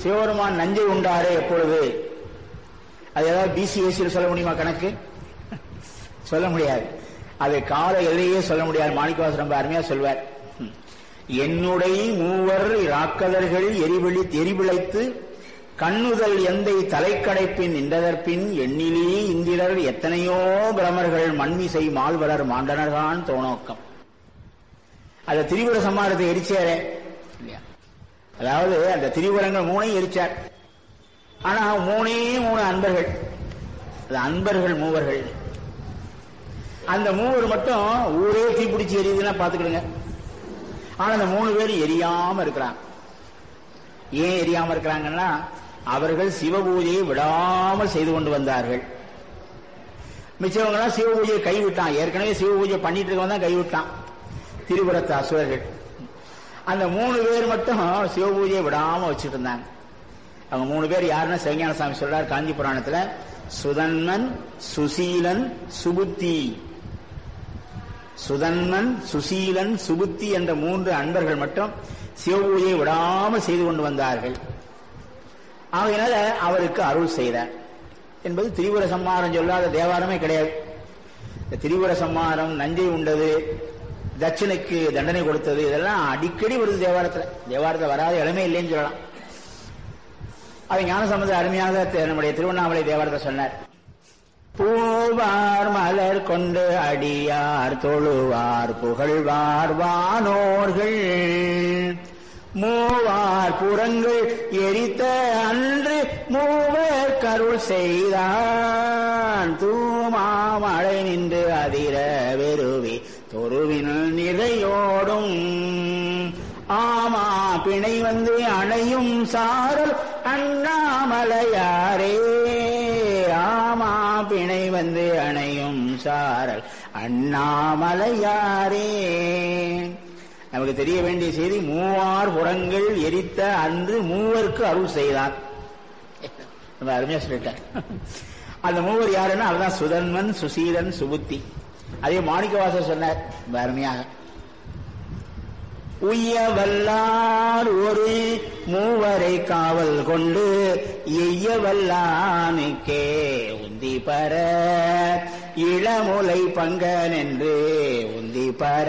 சிவபெருமான் நஞ்சை உண்டாரே எப்பொழுது அது ஏதாவது பிசிஎஸ்சியில் சொல்ல முடியுமா கணக்கு சொல்ல முடியாது அது கால எல்லையே சொல்ல முடியாது மாணிக்கவாசர் ரொம்ப அருமையா சொல்வார் ம். என்னுடைய மூவர் ராக்கதர்கள் எரிவிழி எரிவிளைத்து கண்ணுதல் எந்தை தலைக்கடைப்பின் நின்றதற்பின் எண்ணிலே இந்திரர் எத்தனையோ பிரமர்கள் மண்மிசை மால்வலர் மாண்டனர்கான் தோணோக்கம் அந்த திரிபுர சம்மாரத்தை எரிச்சாரே இல்லையா அதாவது அந்த திரிபுரங்கள் மூணையும் எரிச்சார் ஆனா மூணே மூணு அன்பர்கள் அது அன்பர்கள் மூவர்கள் அந்த மூவர் மட்டும் ஊரே தீப்பிடிச்சு எரியுதுன்னா பாத்துக்கிடுங்க ஆனா அந்த மூணு பேர் எரியாம இருக்கிறாங்க ஏன் எரியாம இருக்கிறாங்கன்னா அவர்கள் சிவ பூஜையை விடாமல் செய்து கொண்டு வந்தார்கள் மிச்சவங்களாம் சிவ பூஜையை கைவிட்டான் ஏற்கனவே சிவ பூஜை பண்ணிட்டு இருக்கவன் தான் கைவிட்டான் திரிபுரத்து அசுரர்கள் அந்த மூணு பேர் மட்டும் சிவ பூஜையை விடாம வச்சுட்டு இருந்தாங்க அவங்க மூணு பேர் யாருன்னா சிவஞான சாமி சொல்றார் காஞ்சி புராணத்துல சுதன்மன் சுசீலன் சுபுத்தி சுதன்மன் சுசீலன் சுபுத்தி என்ற மூன்று அன்பர்கள் மட்டும் சிவபூஜையை விடாமல் செய்து கொண்டு வந்தார்கள் ஆகையினால அவருக்கு அருள் செய்தார் என்பது திரிபுர சம்மாரம் சொல்லாத தேவாரமே கிடையாது இந்த திரிபுர சம்மாரம் நஞ்சை உண்டது தட்சணைக்கு தண்டனை கொடுத்தது இதெல்லாம் அடிக்கடி வருது தேவாரத்துல தேவாரத்துல வராத இடமே இல்லைன்னு சொல்லலாம் அது ஞானசம்பந்த அருமையாக தி- நம்முடைய திருவண்ணாமலை தேவாரத்தை சொன்னார் பூவார் மலர் கொண்டு அடியார் தொழுவார் புகழ்வார் வானோர்கள் மூவார் புறங்கள் எரித்த அன்று மூவர் கருள் செய்தான் தூமாமழை நின்று அதிர வெறுவி தொருவின் நிறையோடும் ஆமா பிணை வந்து அணையும் சாரல் அண்ணாமலையாரே ஆமா பிணை வந்து அணையும் சாரல் அண்ணாமலையாரே நமக்கு தெரிய வேண்டிய செய்தி மூவார் புறங்கள் எரித்த அன்று மூவருக்கு அருள் செய்தான் ரொம்ப அருமையா சொல்லிட்டார் அந்த மூவர் யாருன்னா அதுதான் சுதன்மன் சுசீலன் சுபுத்தி அதே மாணிக்கவாசர் சொன்னார் ரொம்ப அருமையாக உய்ய வல்லார் ஒரு மூவரை காவல் கொண்டு எய்ய வல்லானுக்கே உந்தி பர இளமுலை பங்கன் என்று உந்தி பர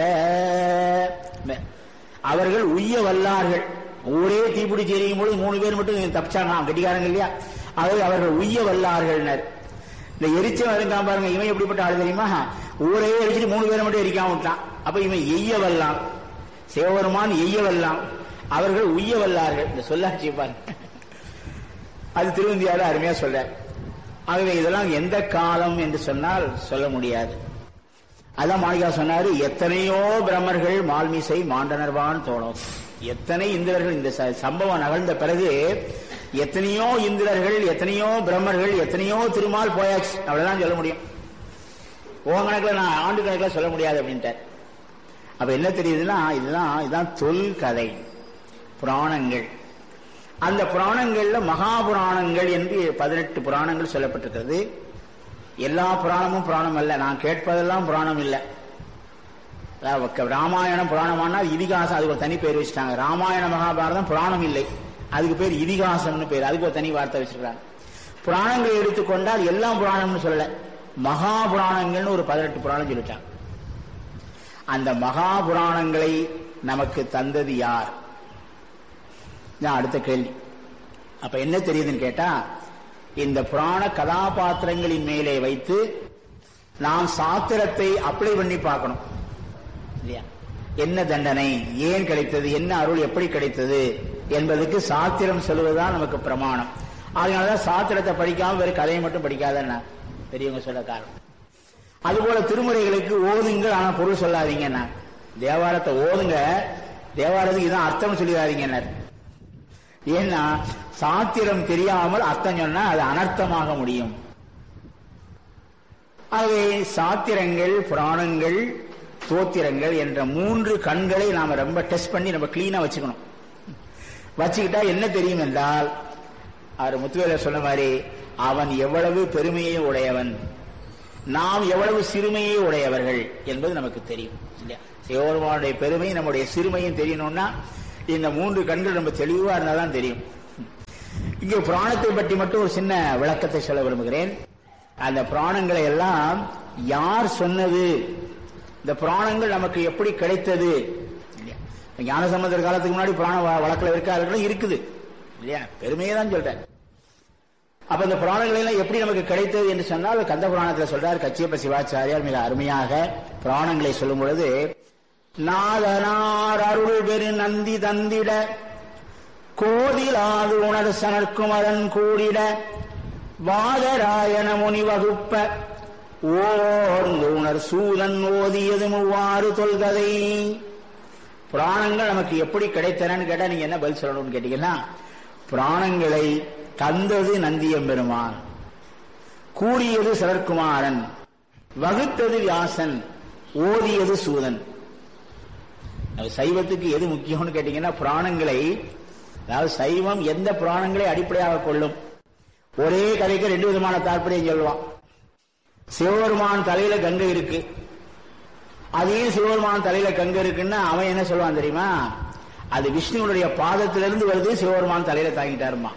அவர்கள் உய்ய வல்லார்கள் ஊரே தீப்பிடிச்சு எரியும் பொழுது மூணு பேர் மட்டும் தப்பிச்சாங்க கட்டிக்காரங்க இல்லையா அது அவர்கள் உய்ய வல்லார்கள்னர் இந்த எரிச்சவன் இருக்கான் பாருங்க இவன் எப்படிப்பட்ட ஆள் தெரியுமா ஊரையே எரிச்சிட்டு மூணு பேரை மட்டும் எரிக்காம விட்டான் அப்ப இவன் எய்ய வல்லான் சிவபெருமான் எய்ய வல்லான் அவர்கள் உய்ய வல்லார்கள் இந்த சொல்லாட்சி பாருங்க அது திருவந்தியால அருமையா சொல்ற ஆகவே இதெல்லாம் எந்த காலம் என்று சொன்னால் சொல்ல முடியாது அதான் மாளிகா சொன்னாரு எத்தனையோ பிரம்மர்கள் மால்மிசை மாண்டனர்வான் தோணும் எத்தனை இந்திரர்கள் இந்த ச- சம்பவம் நகர்ந்த பிறகு எத்தனையோ இந்திரர்கள் எத்தனையோ பிரம்மர்கள் எத்தனையோ திருமால் போயாச்சு அவ்வளவுதான் சொல்ல முடியும் உன் கணக்கில் நான் ஆண்டு கணக்கில் சொல்ல முடியாது அப்படின்ட்டார் அப்ப என்ன தெரியுதுன்னா இதுதான் இதுதான் தொல் கதை புராணங்கள் அந்த புராணங்கள்ல மகாபுராணங்கள் என்று பதினெட்டு புராணங்கள் சொல்லப்பட்டிருக்கிறது எல்லா புராணமும் புராணம் அல்ல நான் கேட்பதெல்லாம் புராணம் இல்லை அதாவது க- ராமாயணம் புராணமானா இதிகாசம் அதுக்கு ஒரு தனி பேர் வச்சுட்டாங்க ராமாயண மகாபாரதம் புராணம் இல்லை அதுக்கு பேர் இதிகாசம்னு பேர் அதுக்கு ஒரு தனி வார்த்தை வச்சிருக்காங்க புராணங்களை எடுத்துக்கொண்டால் எல்லாம் புராணம்னு சொல்லல மகாபுராணங்கள்னு ஒரு பதினெட்டு புராணம் சொல்லிட்டாங்க அந்த மகாபுராணங்களை நமக்கு தந்தது யார் நான் அடுத்த கேள்வி அப்ப என்ன தெரியுதுன்னு கேட்டா இந்த புராண கதாபாத்திரங்களின் மேலே வைத்து நாம் சாத்திரத்தை அப்ளை பண்ணி பார்க்கணும் இல்லையா என்ன தண்டனை ஏன் கிடைத்தது என்ன அருள் எப்படி கிடைத்தது என்பதுக்கு சாத்திரம் சொல்லுவதுதான் நமக்கு பிரமாணம் அதனாலதான் சாத்திரத்தை படிக்காம வேற கதையை மட்டும் படிக்காதன்னா பெரியவங்க சொல்ல காரணம் அதுபோல திருமுறைகளுக்கு ஓதுங்கள் ஆனா பொருள் சொல்லாதீங்கன்னா தேவாரத்தை ஓதுங்க தேவாரத்துக்கு இதான் அர்த்தம் சொல்லிடாதீங்க ஏன்னா சாத்திரம் தெரியாமல் அர்த்தம் சொன்னா அது அனர்த்தமாக முடியும் ஆகவே சாத்திரங்கள் புராணங்கள் தோத்திரங்கள் என்ற மூன்று கண்களை நாம ரொம்ப டெஸ்ட் பண்ணி நம்ம கிளீனா வச்சுக்கணும் வச்சுக்கிட்டா என்ன தெரியும் என்றால் அவர் முத்துவேலர் சொன்ன மாதிரி அவன் எவ்வளவு பெருமையை உடையவன் நாம் எவ்வளவு சிறுமையை உடையவர்கள் என்பது நமக்கு தெரியும் இல்லையா சிவபெருமானுடைய பெருமை நம்முடைய சிறுமையும் தெரியணும்னா இந்த மூன்று கண்கள் நம்ம தெளிவா இருந்தாதான் தெரியும் இங்கே பிராணத்தை பற்றி மட்டும் ஒரு சின்ன விளக்கத்தை சொல்ல விரும்புகிறேன் அந்த பிராணங்களை எல்லாம் யார் சொன்னது இந்த பிராணங்கள் நமக்கு எப்படி கிடைத்தது இல்லையா? ஞானசம்பந்தர் காலத்துக்கு முன்னாடி பிராண வ- வழக்குல இருக்கார்கள் இருக்குது இல்லையா பெருமையை தான் சொல்றேன் அப்ப இந்த புராணங்கள் எல்லாம் எப்படி நமக்கு கிடைத்தது என்று சொன்னால் கந்த புராணத்தில் சொல்றார் கச்சியப்ப சிவாச்சாரியார் மிக அருமையாக புராணங்களை சொல்லும் பொழுது நாதனார் அருள் பெரு நந்தி தந்திட கோதிலாது உணர் சனற்குமரன் கூடிட வாதராயண முனி வகுப்ப ஓர்ந்து உணர் சூதன் ஓதியது மூவாறு தொல்கதை புராணங்கள் நமக்கு எப்படி கிடைத்தனன்னு கேட்டா நீங்க என்ன பதில் சொல்லணும்னு கேட்டீங்கன்னா புராணங்களை தந்தது நந்தியம்பெருமான் கூறியது சரத்குமாரன் வகுத்தது வியாசன் ஓதியது சூதன் அது சைவத்துக்கு எது முக்கியம்னு கேட்டீங்கன்னா புராணங்களை அதாவது சைவம் எந்த புராணங்களை அடிப்படையாக கொள்ளும் ஒரே கதைக்கு ரெண்டு விதமான தாற்பயம் சொல்லுவான் சிவபெருமான் தலையில கங்கை இருக்கு அதையும் சிவபெருமான் தலையில கங்கை இருக்குன்னா அவன் என்ன சொல்லுவான் தெரியுமா அது விஷ்ணுவுடைய பாதத்திலிருந்து வருது சிவபெருமான் தலையில தாங்கிட்டாருமா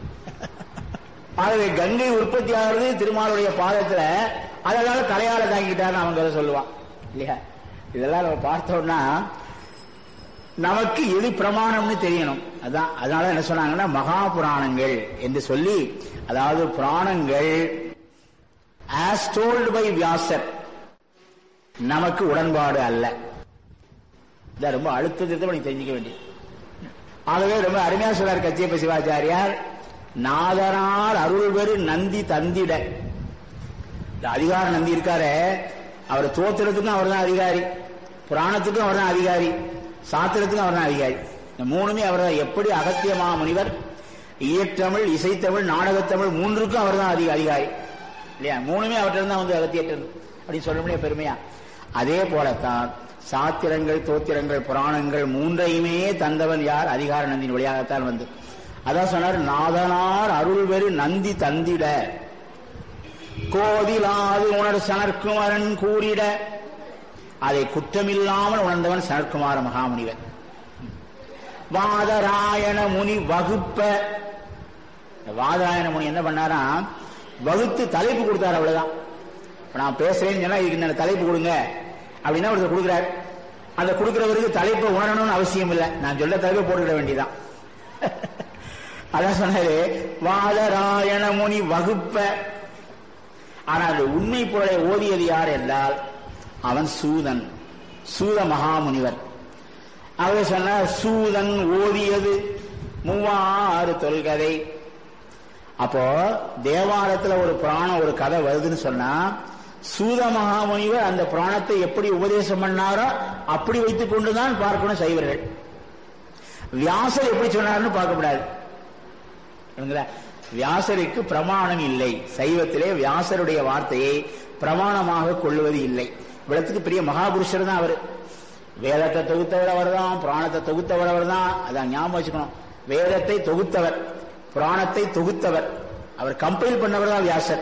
ஆகவே கங்கை உற்பத்தி ஆகிறது திருமாலுடைய பாதத்துல அதனால தலையால தாங்கிட்டாருன்னு அவங்க அதை சொல்லுவான் இல்லையா இதெல்லாம் நம்ம பார்த்தோம்னா நமக்கு எது பிரமாணம்னு தெரியணும் அதான் அதனால என்ன சொன்னாங்கன்னா மகா புராணங்கள் என்று சொல்லி அதாவது புராணங்கள் ஆஸ் டோல்டு பை வியாசர் நமக்கு உடன்பாடு அல்ல இதான் ரொம்ப அழுத்தத்தை நீ தெரிஞ்சுக்க வேண்டியது ஆகவே ரொம்ப அருமையா சொல்றார் கச்சியப்ப சிவாச்சாரியார் நாதனார் அருள் பெரு நந்தி தந்திட இந்த அதிகார நந்தி இருக்காரு அவர் தோத்திரத்துக்கும் அவர் தான் அதிகாரி புராணத்துக்கும் அவர் தான் அதிகாரி சாத்திரத்துக்கும் அவர் தான் அதிகாரி இந்த மூணுமே அவர் தான் எப்படி அகத்திய மாமுனிவர் இயற்றமிழ் இசைத்தமிழ் நாடகத்தமிழ் மூன்றுக்கும் அவர் தான் அதிக அதிகாரி இல்லையா மூணுமே அவர்கிட்ட தான் வந்து அகத்தியற்றது அப்படின்னு சொல்ல முடியாது பெருமையா அதே போலத்தான் சாத்திரங்கள் தோத்திரங்கள் புராணங்கள் மூன்றையுமே தந்தவன் யார் அதிகார நந்தின் வழியாகத்தான் வந்து அதான் சொன்னார் நாதனார் அருள் பெரு நந்தி தந்திட கோதிலாது உணர் சனற்குமரன் கூறிட அதை குற்றமில்லாமல் உணர்ந்தவன் சனற்குமார மகாமுனிவன் வாதராயண முனி வகுப்ப இந்த வாதராயண முனி என்ன பண்ணாரா வகுத்து தலைப்பு கொடுத்தாரு அவ்வளவுதான் இப்ப நான் பேசுறேன்னு சொன்னா இதுக்கு இந்த தலைப்பு கொடுங்க அப்படின்னா ஒருத்தர் கொடுக்குறாரு அந்த கொடுக்கிறவருக்கு தலைப்பை உணரணும்னு அவசியம் இல்லை நான் சொல்ல தலைப்பை போட்டுக்கிட வேண்டியதான் அதான் சொன்னாரு வாதராயண முனி வகுப்ப ஆனால் அது உண்மை பொருளை ஓதியது யார் என்றால் அவன் சூதன் சூத மகாமுனிவர் அவர் சொன்னார் சூதன் ஓதியது மூவாறு தொல்கதை அப்போ தேவாலயத்துல ஒரு புராணம் ஒரு கதை வருதுன்னு சொன்னா சூத மகாமுனிவர் அந்த புராணத்தை எப்படி உபதேசம் பண்ணாரோ அப்படி வைத்துக் கொண்டுதான் பார்க்கணும் சைவர்கள் வியாசர் எப்படி சொன்னார்னு பார்க்கக்கூடாது புரியுதுங்களா? வியாசருக்கு பிரமாணம் இல்லை சைவத்திலே வியாசருடைய வார்த்தையை பிரமாணமாக கொள்ளுவது இல்லை இவ்வளத்துக்கு பெரிய மகாபுருஷர் தான் அவர் வேதத்தை தொகுத்தவர் அவர் தான் புராணத்தை தொகுத்தவர் அவர் தான் அதான் ஞாபகம் வச்சுக்கணும் வேதத்தை தொகுத்தவர் புராணத்தை தொகுத்தவர் அவர் கம்பைல் பண்ணவர் தான் வியாசர்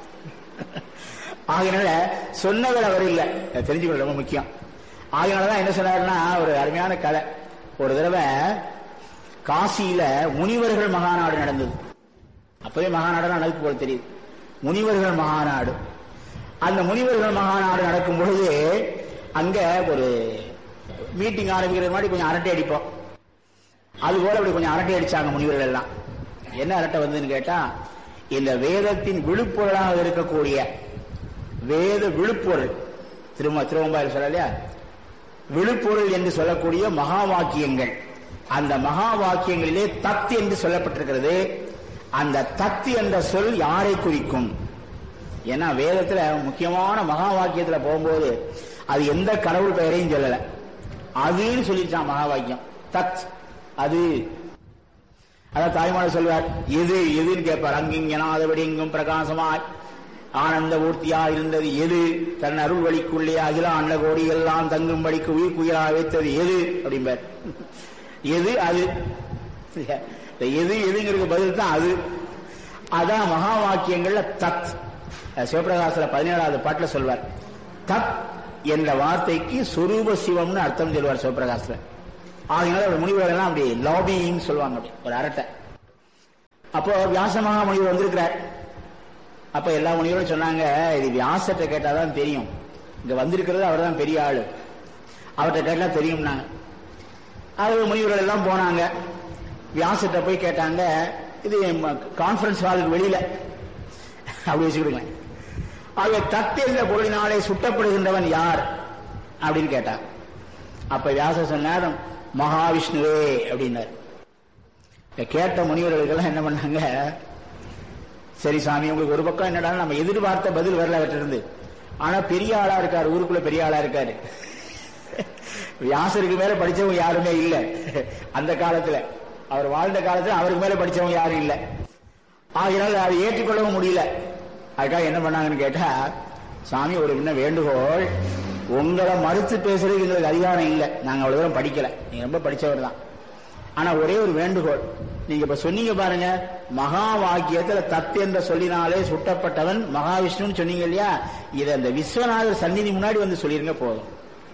ஆகையினால சொன்னவர் அவர் இல்லை அதை தெரிஞ்சுக்கணும் ரொம்ப முக்கியம் ஆகையினாலதான் என்ன சொன்னாருன்னா ஒரு அருமையான கதை ஒரு தடவை காசியில முனிவர்கள் மகாநாடு நடந்தது அப்பவே மகாநாடு நடக்கு போல தெரியுது முனிவர்கள் மகாநாடு அந்த முனிவர்கள் மகாநாடு நடக்கும் பொழுது அங்க ஒரு மீட்டிங் ஆரம்பிக்கிற மாதிரி கொஞ்சம் அரட்டை அடிப்போம் அது போல அப்படி கொஞ்சம் அரட்டை அடிச்சாங்க முனிவர்கள் எல்லாம் என்ன அரட்டை வந்ததுன்னு கேட்டா இந்த வேதத்தின் விழுப்பொருளாக இருக்கக்கூடிய வேத விழுப்பொருள் திரும்ப திருவம்பாயில் சொல்லலையா விழுப்பொருள் என்று சொல்லக்கூடிய மகா வாக்கியங்கள் அந்த மகா வாக்கியங்களிலே தத் என்று சொல்லப்பட்டிருக்கிறது அந்த தத் என்ற சொல் யாரை குறிக்கும் ஏன்னா வேதத்துல முக்கியமான மகா வாக்கியத்துல போகும்போது அது எந்த கடவுள் பெயரையும் சொல்லல அதுன்னு சொல்லிருச்சான் மகா வாக்கியம் தத் அது அதான் தாய்மார் சொல்வார் எது எதுன்னு கேட்பார் அங்கிங்கனாதபடி எங்கும் பிரகாசமாய் ஆனந்த ஊர்த்தியா இருந்தது எது தன் அருள் வழிக்குள்ளே அகில அண்ட கோடி எல்லாம் தங்கும்படிக்கு உயிர் குயிலா வைத்தது எது அப்படிம்பார் எது அது இந்த எது எதுங்கிறது பதில் தான் அது அதான் மகா வாக்கியங்கள்ல தத் சிவபிரகாசல பதினேழாவது பாட்டுல சொல்வார் தத் என்ற வார்த்தைக்கு சொரூப சிவம்னு அர்த்தம் சொல்வார் சிவபிரகாசல ஆகையினால ஒரு முனிவர்கள் எல்லாம் அப்படி லாபின்னு சொல்லுவாங்க அப்படி ஒரு அரட்டை அப்போ வியாச மகாமுனிவர் வந்திருக்கிறார் அப்ப எல்லா முனிவரும் சொன்னாங்க இது வியாசத்தை கேட்டாதான் தெரியும் இங்க வந்திருக்கிறது அவர் தான் பெரிய ஆளு அவர்கிட்ட கேட்டா தெரியும்னாங்க அவர் முனிவர்கள் எல்லாம் போனாங்க வியாசத்தை போய் கேட்டாங்க இது கான்பரன்ஸ் ஹாலுக்கு வெளியில அப்படி வச்சுக்கிடுங்க ஆக தத்தென்ற பொருளினாலே சுட்டப்படுகின்றவன் யார் அப்படின்னு கேட்டார் அப்ப வியாச சொன்னார் மகாவிஷ்ணுவே அப்படின்னார் இத கேட்ட முனிவர்களுக்கெல்லாம் என்ன பண்ணாங்க சரி சாமி உங்களுக்கு ஒரு பக்கம் என்னடா நம்ம எதிர்பார்த்த பதில் வரல அவற்றிருந்து ஆனா பெரிய ஆளா இருக்காரு ஊருக்குள்ள பெரிய ஆளா இருக்காரு வியாசருக்கு மேல படிச்சவங்க யாருமே இல்ல அந்த காலத்துல அவர் வாழ்ந்த காலத்துல அவருக்கு மேல படிச்சவங்க யாரும் இல்ல ஆகையினால அதை ஏற்றுக்கொள்ளவும் முடியல அதுக்காக என்ன பண்ணாங்கன்னு கேட்டா சாமி ஒரு என்ன வேண்டுகோள் உங்களை மறுத்து பேசுறதுக்கு எங்களுக்கு அதிகாரம் இல்லை நாங்க அவ்வளவு தூரம் படிக்கல நீங்க ரொம்ப படிச்சவர் தான் ஆனா ஒரே ஒரு வேண்டுகோள் நீங்க இப்ப சொன்னீங்க பாருங்க மகா வாக்கியத்துல தத்து என்ற சொல்லினாலே சுட்டப்பட்டவன் மகாவிஷ்ணுன்னு சொன்னீங்க இல்லையா இதை அந்த விஸ்வநாதர் சந்நிதி முன்னாடி வந்து சொல்லிருங்க போதும்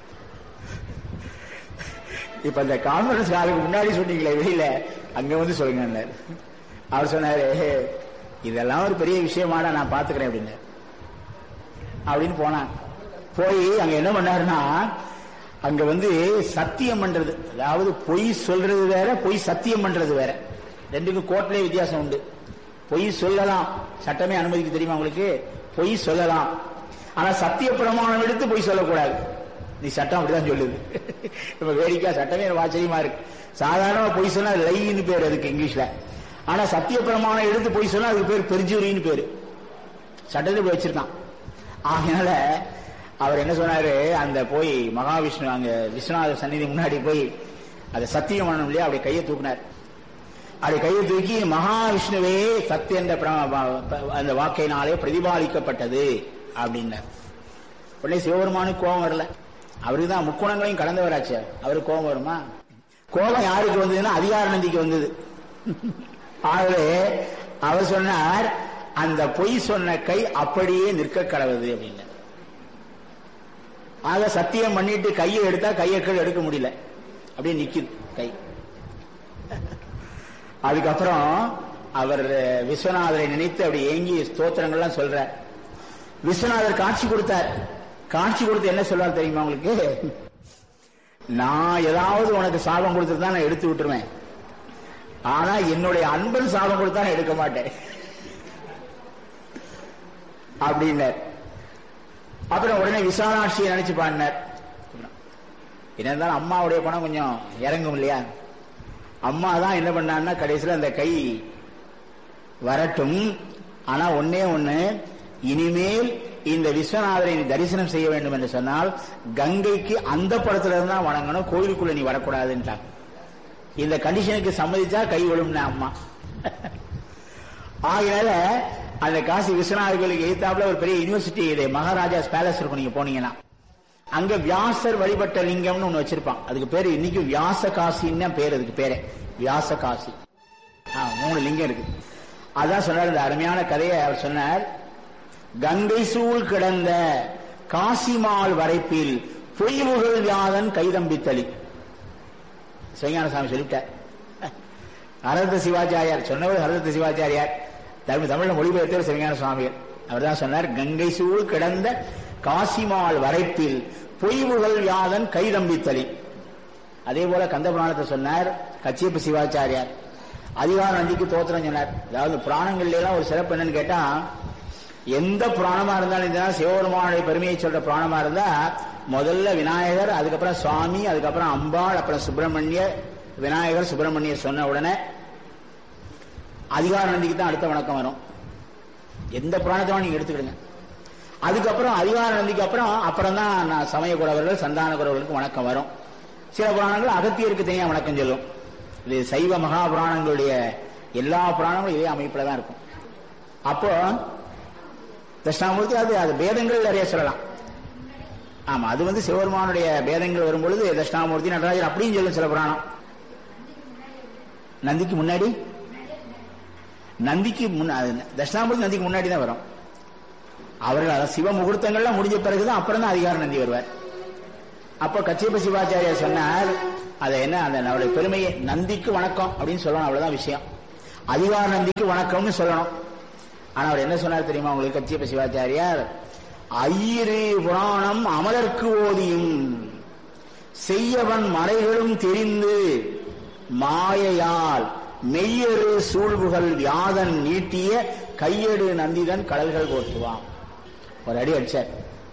இப்ப இந்த கான்ஃபரன்ஸ் காலுக்கு முன்னாடி சொன்னீங்களே வெளியில அங்க வந்து சொல்லுங்க அவர் சொன்னாரு இதெல்லாம் ஒரு பெரிய விஷயமாடா நான் பாத்துக்கிறேன் அப்படின்னு அப்படின்னு போனான் போய் அங்க என்ன பண்ணாருன்னா அங்க வந்து சத்தியம் பண்றது அதாவது பொய் சொல்றது வேற பொய் சத்தியம் பண்றது வேற ரெண்டுக்கும் கோர்ட்லயே வித்தியாசம் உண்டு பொய் சொல்லலாம் சட்டமே அனுமதிக்கு தெரியுமா உங்களுக்கு பொய் சொல்லலாம் ஆனா சத்திய பிரமாணம் எடுத்து பொய் சொல்லக்கூடாது நீ சட்டம் அப்படிதான் சொல்லுது இப்ப வேடிக்கை சட்டமே எனக்கு ஆச்சரியமா இருக்கு சாதாரணமா பொய் சொன்னா லைன்னு பேர் அதுக்கு இங்கிலீஷ்ல ஆனா சத்திய பிரமாணம் எடுத்து பொய் சொன்னா அதுக்கு பேர் பெருஜூரின்னு பேரு சட்டத்தில் இப்படி வச்சிருக்கான் ஆகையால அவர் என்ன சொன்னாரு அந்த போய் மகாவிஷ்ணு அங்க விஸ்வநாத சந்நிதி முன்னாடி போய் அதை சத்தியம் பண்ணணும் இல்லையா அப்படி கையை தூக்கினார் அப்படி கையை தூக்கி மகாவிஷ்ணுவே சத்திய என்ற அந்த வாக்கையினாலே பிரதிபாலிக்கப்பட்டது அப்படின்னார் உடனே சிவபெருமானுக்கு கோபம் வரல அவருக்கு தான் முக்குணங்களையும் கடந்தவராச்சு அவருக்கு கோபம் வருமா கோபம் யாருக்கு வந்ததுன்னா அதிகார நந்திக்கு வந்தது ஆகவே அவர் சொன்னார் அந்த பொய் சொன்ன கை அப்படியே நிற்க கடவுது அப்படின்னு ஆக சத்தியம் பண்ணிட்டு கையை எடுத்தா கையை கீழே எடுக்க முடியல அப்படியே நிக்குது கை அதுக்கப்புறம் அவர் விஸ்வநாதரை நினைத்து அப்படி ஏங்கி ஸ்தோத்திரங்கள்லாம் சொல்ற விஸ்வநாதர் காட்சி கொடுத்தார் காட்சி கொடுத்து என்ன சொல்றாரு தெரியுமா உங்களுக்கு நான் ஏதாவது உனக்கு சாபம் கொடுத்துருந்தா நான் எடுத்து விட்டுருவேன் ஆனா என்னுடைய அன்பன் சாபம் கொடுத்தா நான் எடுக்க மாட்டேன் அப்படின்னார் அப்புறம் உடனே விசாலாட்சியை நினைச்சு பாடினார் என்ன இருந்தாலும் அம்மாவுடைய பணம் கொஞ்சம் இறங்கும் இல்லையா அம்மா தான் என்ன பண்ணான்னா கடைசியில் அந்த கை வரட்டும் ஆனா ஒன்னே ஒண்ணு இனிமேல் இந்த விஸ்வநாதரை நீ தரிசனம் செய்ய வேண்டும் என்று சொன்னால் கங்கைக்கு அந்த படத்துல இருந்தா வணங்கணும் கோயிலுக்குள்ள நீ வரக்கூடாதுன்ட்டாங்க இந்த கண்டிஷனுக்கு சம்மதிச்சா கை விழும்னா அம்மா ஆகையால அந்த காசி விஸ்வநாதர் கோயிலுக்கு எதிர்த்தாப்புல ஒரு பெரிய யூனிவர்சிட்டி இது மகாராஜாஸ் பேலஸ் இருக்கும் நீங்க போனீங்கன்னா அங்க வியாசர் வழிபட்ட லிங்கம்னு ஒண்ணு வச்சிருப்பான் அதுக்கு பேரு இன்னைக்கு வியாச காசின்னு பேர் அதுக்கு பேரே வியாச காசி மூணு லிங்கம் இருக்கு அதான் சொன்னார் இந்த அருமையான கதையை அவர் சொன்னார் கங்கை சூழ் கிடந்த காசிமால் வரைப்பில் பொய்வுகள் வியாதன் கைதம்பித்தளி சிவஞான சாமி சொல்லிட்டார் ஹரத சிவாச்சாரியார் சொன்னவர் ஹரத சிவாச்சாரியார் தமிழ் தமிழ்ல மொழிபெயர்த்தவர் சிவஞான சுவாமிகள் அவர் தான் சொன்னார் கங்கை சூழ் கிடந்த காசிமால் வரைப்பில் பொய்வுகள் யாதன் கைதம்பித்தளி அதே போல கந்த புராணத்தை சொன்னார் கச்சியப்ப சிவாச்சாரியார் அதிகார நந்திக்கு தோத்திரம் சொன்னார் அதாவது புராணங்கள்ல எல்லாம் ஒரு சிறப்பு என்னன்னு கேட்டா எந்த புராணமா இருந்தாலும் இந்த சிவபெருமானுடைய பெருமையை சொல்ற புராணமா இருந்தா முதல்ல விநாயகர் அதுக்கப்புறம் சுவாமி அதுக்கப்புறம் அம்பாள் அப்புறம் சுப்பிரமணிய விநாயகர் சுப்பிரமணியர் சொன்ன உடனே அதிகார நந்திக்கு தான் அடுத்த வணக்கம் வரும் எந்த புராணத்தை நீங்க எடுத்துக்கிடுங்க அதுக்கப்புறம் அதிகார நந்திக்கு அப்புறம் அப்புறம் தான் நான் சமய குறவர்கள் சந்தான குறவர்களுக்கு வணக்கம் வரும் சில புராணங்கள் அகத்தியருக்கு தனியா வணக்கம் சொல்லும் இது சைவ மகா புராணங்களுடைய எல்லா புராணங்களும் இதே அமைப்புல தான் இருக்கும் அப்போ தட்சிணாமூர்த்தி அது அது பேதங்கள் நிறைய சொல்லலாம் ஆமா அது வந்து சிவபெருமானுடைய பேதங்கள் வரும்பொழுது தட்சிணாமூர்த்தி நடராஜர் அப்படின்னு சொல்லும் சில புராணம் நந்திக்கு முன்னாடி நந்திக்கு தட்சிணாமூர்த்தி நந்திக்கு முன்னாடி தான் வரும் அவர்கள் சிவ முகூர்த்தங்கள்லாம் முடிஞ்ச பிறகுதான் அப்புறம் தான் அதிகார நந்தி வருவார் அப்ப கச்சியப்ப சிவாச்சாரியார் சொன்னார் அதை என்ன அந்த நம்மளுடைய பெருமையை நந்திக்கு வணக்கம் அப்படின்னு சொல்லணும் அவ்வளவுதான் விஷயம் அதிகார நந்திக்கு வணக்கம்னு சொல்லணும் ஆனா அவர் என்ன சொன்னார் தெரியுமா உங்களுக்கு கச்சியப்ப சிவாச்சாரியார் ஐயிரு புராணம் அமலர்க்கு ஓதியும் செய்யவன் மறைகளும் தெரிந்து மாயையால் மெய்யரு சூழ்வுகள் வியாதன் நீட்டிய கையெடு நந்திதன் கடல்கள் போற்றுவான் ஒரு அடி அடிச்சார்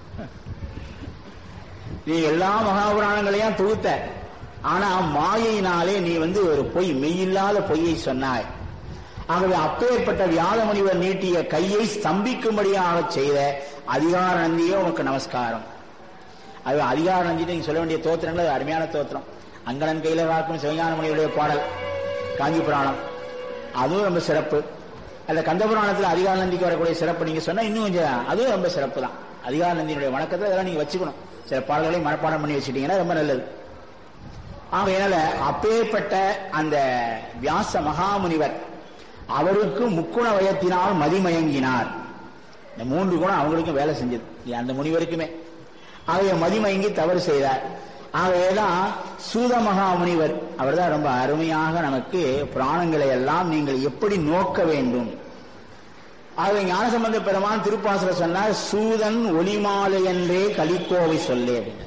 நீ எல்லா மகாபுராணங்களையும் தொகுத்த ஆனா மாயையினாலே நீ வந்து ஒரு பொய் மெய்யில்லாத பொய்யை சொன்னாய் ஆகவே அப்பேற்பட்ட வியாத முனிவர் நீட்டிய கையை ஸ்தம்பிக்கும்படியாக செய்த அதிகார நந்தியே உனக்கு நமஸ்காரம் அது அதிகார நந்தி நீங்க சொல்ல வேண்டிய தோத்திரங்கள் அது அருமையான தோத்திரம் அங்கனன் கையில காக்கும் சிவஞான முனிவருடைய பாடல் காஞ்சி புராணம் அதுவும் ரொம்ப சிறப்பு அந்த கந்த புராணத்துல அதிகார நந்திக்கு வரக்கூடிய சிறப்பு நீங்க சொன்னா இன்னும் கொஞ்சம் அதுவும் ரொம்ப சிறப்பு தான் அதிகார நந்தியினுடைய வணக்கத்தை அதெல்லாம் நீங்க வச்சுக்கணும் சில பாடல்களையும் மனப்பாடம் பண்ணி வச்சுட்டீங்கன்னா ரொம்ப நல்லது ஆகையினால அப்பேற்பட்ட அந்த வியாச மகாமுனிவர் அவருக்கு முக்குண வயத்தினால் மதிமயங்கினார் இந்த மூன்று குணம் அவங்களுக்கும் வேலை செஞ்சது அந்த முனிவருக்குமே ஆகைய மதிமயங்கி தவறு செய்தார் ஆகையெல்லாம் சூத மகாமுனிவர் அவர்தான் ரொம்ப அருமையாக நமக்கு புராணங்களை எல்லாம் நீங்கள் எப்படி நோக்க வேண்டும் ஆகவே ஞானசம்பந்த பெருமான் திருப்பாசுர சொன்னார் சூதன் ஒளிமாலை என்றே கலிக்கோவை சொல்லே அப்படின்னார்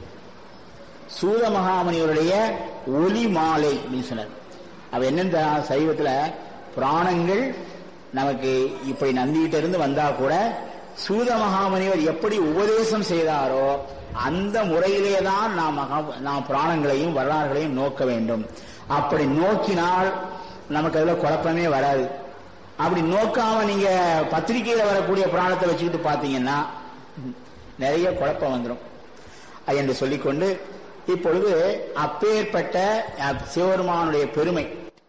சூத மகாமுனிவருடைய ஒளி மாலை அப்படின்னு சொன்னார் அவ என்னென்ன சைவத்துல புராணங்கள் நமக்கு இப்படி நந்திகிட்ட இருந்து வந்தா கூட சூத மகாமுனிவர் எப்படி உபதேசம் செய்தாரோ அந்த முறையிலே தான் நாம் மகா நாம் புராணங்களையும் வரலாறுகளையும் நோக்க வேண்டும் அப்படி நோக்கினால் நமக்கு அதுல குழப்பமே வராது அப்படி நோக்காம நீங்க பத்திரிகையில வரக்கூடிய புராணத்தை வச்சுக்கிட்டு பாத்தீங்கன்னா நிறைய குழப்பம் வந்துடும் என்று சொல்லிக்கொண்டு இப்பொழுது அப்பேற்பட்ட சிவபெருமானுடைய பெருமை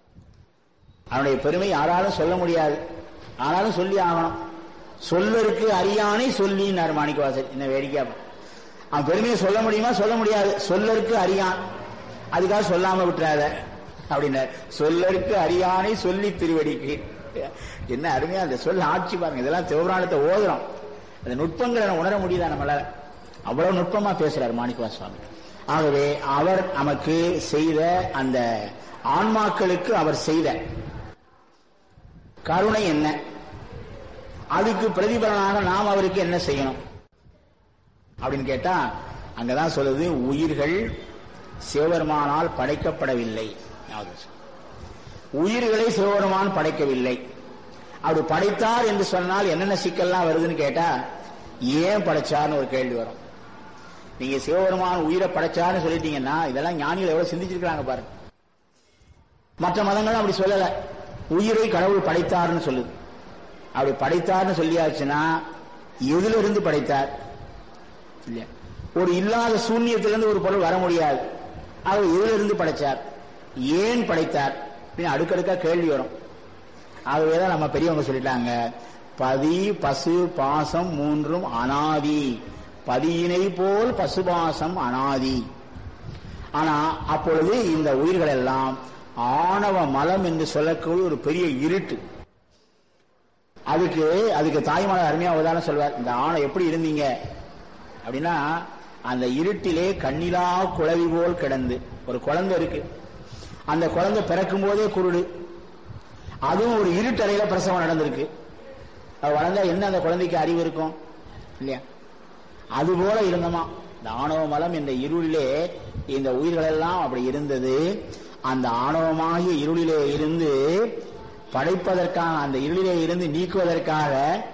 அவனுடைய பெருமை யாராலும் சொல்ல முடியாது ஆனாலும் சொல்லி ஆகணும் சொல்லருக்கு அறியானை சொல்லினார் மாணிக்கவாசர் என்ன வேடிக்கை அவன் பெருமையை சொல்ல முடியுமா சொல்ல முடியாது சொல்லருக்கு அறியான் அதுக்காக சொல்லாம விட்டுறாத அப்படின்னார் சொல்லருக்கு அறியானை சொல்லி திருவடிக்கு என்ன அருமையா அந்த சொல்ல ஆட்சி பாருங்க இதெல்லாம் சிவபுராணத்தை ஓதுறோம் அந்த நுட்பங்களை உணர முடியுதா நம்மளால அவ்வளவு நுட்பமா பேசுறாரு மாணிக்கவா சுவாமி ஆகவே அவர் நமக்கு செய்த அந்த ஆன்மாக்களுக்கு அவர் செய்த கருணை என்ன அதுக்கு பிரதிபலனாக நாம் அவருக்கு என்ன செய்யணும் அப்படின்னு கேட்டா அங்கதான் சொல்லுது உயிர்கள் சிவபெருமானால் படைக்கப்படவில்லை உயிர்களை சிவபெருமான் படைக்கவில்லை அப்படி படைத்தார் என்று சொன்னால் என்னென்ன சிக்கல்லாம் வருதுன்னு கேட்டா ஏன் படைச்சார்னு ஒரு கேள்வி வரும் நீங்க சிவபெருமான் உயிரை படைச்சார்னு சொல்லிட்டீங்கன்னா இதெல்லாம் ஞானிகள் எவ்வளவு சிந்திச்சிருக்காங்க பாருங்க மற்ற மதங்களும் அப்படி சொல்லல உயிரை கடவுள் படைத்தார்னு சொல்லுது அப்படி படைத்தார்னு சொல்லியாச்சுன்னா எதுல இருந்து படைத்தார் இல்லையா ஒரு இல்லாத சூன்யத்திலிருந்து ஒரு பொருள் வர முடியாது அவர் எதுல இருந்து படைச்சார் ஏன் படைத்தார் அப்படின்னு அடுக்கடுக்கா கேள்வி வரும் ஆகவேதான் நம்ம பெரியவங்க சொல்லிட்டாங்க பதி பசு பாசம் மூன்றும் அனாதி பதியினை போல் பசுபாசம் அனாதி ஆனா அப்பொழுது இந்த உயிர்கள் எல்லாம் ஆணவ மலம் என்று சொல்லக்கூடிய ஒரு பெரிய இருட்டு அதுக்கு அதுக்கு தாய்மார் அருமையா உதாரணம் சொல்வார் இந்த ஆணை எப்படி இருந்தீங்க அப்படின்னா அந்த இருட்டிலே கண்ணிலா குழவி போல் கிடந்து ஒரு குழந்தை இருக்கு அந்த குழந்தை பிறக்கும் போதே குருடு அதுவும் ஒரு இருட்டறையில பிரசவம் நடந்திருக்கு அது வளர்ந்தா என்ன அந்த குழந்தைக்கு அறிவு இருக்கும் இல்லையா அது போல இருந்தோமா இந்த ஆணவ மலம் இந்த இருளிலே இந்த உயிர்கள் எல்லாம் அப்படி இருந்தது அந்த ஆணவமாகிய இருளிலே இருந்து படைப்பதற்காக அந்த இருளிலே இருந்து நீக்குவதற்காக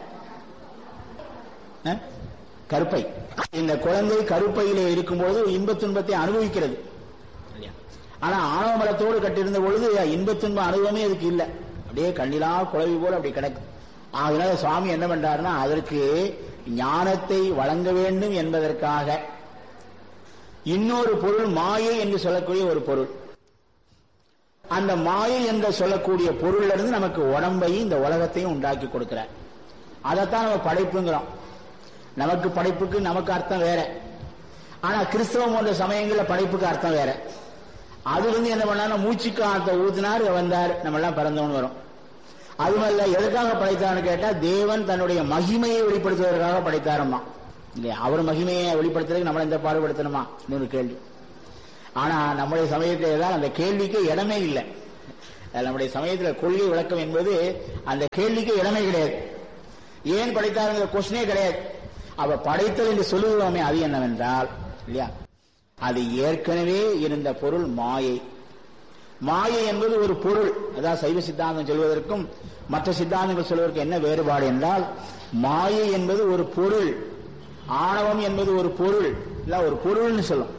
கருப்பை இந்த குழந்தை கருப்பையிலே இருக்கும்போது இன்பத் துன்பத்தை அனுபவிக்கிறது ஆனா ஆணவ மலத்தோடு கட்டியிருந்த பொழுது இன்பத் துன்ப அனுபவமே அதுக்கு இல்லை அப்படியே கண்ணிலா குழவி போல அப்படி கிடக்கு அதனால சுவாமி என்ன பண்றாருன்னா அதற்கு ஞானத்தை வழங்க வேண்டும் என்பதற்காக இன்னொரு பொருள் மாயை என்று சொல்லக்கூடிய ஒரு பொருள் அந்த மாயை என்று சொல்லக்கூடிய பொருள்ல இருந்து நமக்கு உடம்பையும் இந்த உலகத்தையும் உண்டாக்கி கொடுக்கிறார் அதைத்தான் நம்ம படைப்புங்கிறோம் நமக்கு படைப்புக்கு நமக்கு அர்த்தம் வேற ஆனா கிறிஸ்தவம் போன்ற சமயங்கள்ல படைப்புக்கு அர்த்தம் வேற அது வந்து என்ன பண்ணா மூச்சுக்கு அர்த்தம் ஊத்தினார் வந்தார் நம்ம எல்லாம் பிறந்தவன் வரும் அதுமல்ல எதுக்காக படைத்தார்னு கேட்டா தேவன் தன்னுடைய மகிமையை வெளிப்படுத்துவதற்காக படைத்தாரம்மா இல்லையா அவர் மகிமையை வெளிப்படுத்துறதுக்கு நம்மளை இந்த பாடுபடுத்தணுமா இன்னொரு கேள்வி ஆனா நம்முடைய சமயத்தில் தான் அந்த கேள்விக்கு இடமே இல்லை அது நம்முடைய சமயத்துல கொள்கை விளக்கம் என்பது அந்த கேள்விக்கு இடமே கிடையாது ஏன் படைத்தாருங்கிற கொஸ்டினே கிடையாது அவ படைத்தல் என்று சொல்லுகிறோமே அது என்னவென்றால் இல்லையா அது ஏற்கனவே இருந்த பொருள் மாயை மாயை என்பது ஒரு பொருள் அதாவது சைவ சித்தாந்தம் சொல்வதற்கும் மற்ற சித்தாந்தங்கள் சொல்வதற்கு என்ன வேறுபாடு என்றால் மாயை என்பது ஒரு பொருள் ஆணவம் என்பது ஒரு பொருள் இல்ல ஒரு பொருள்னு சொல்லும்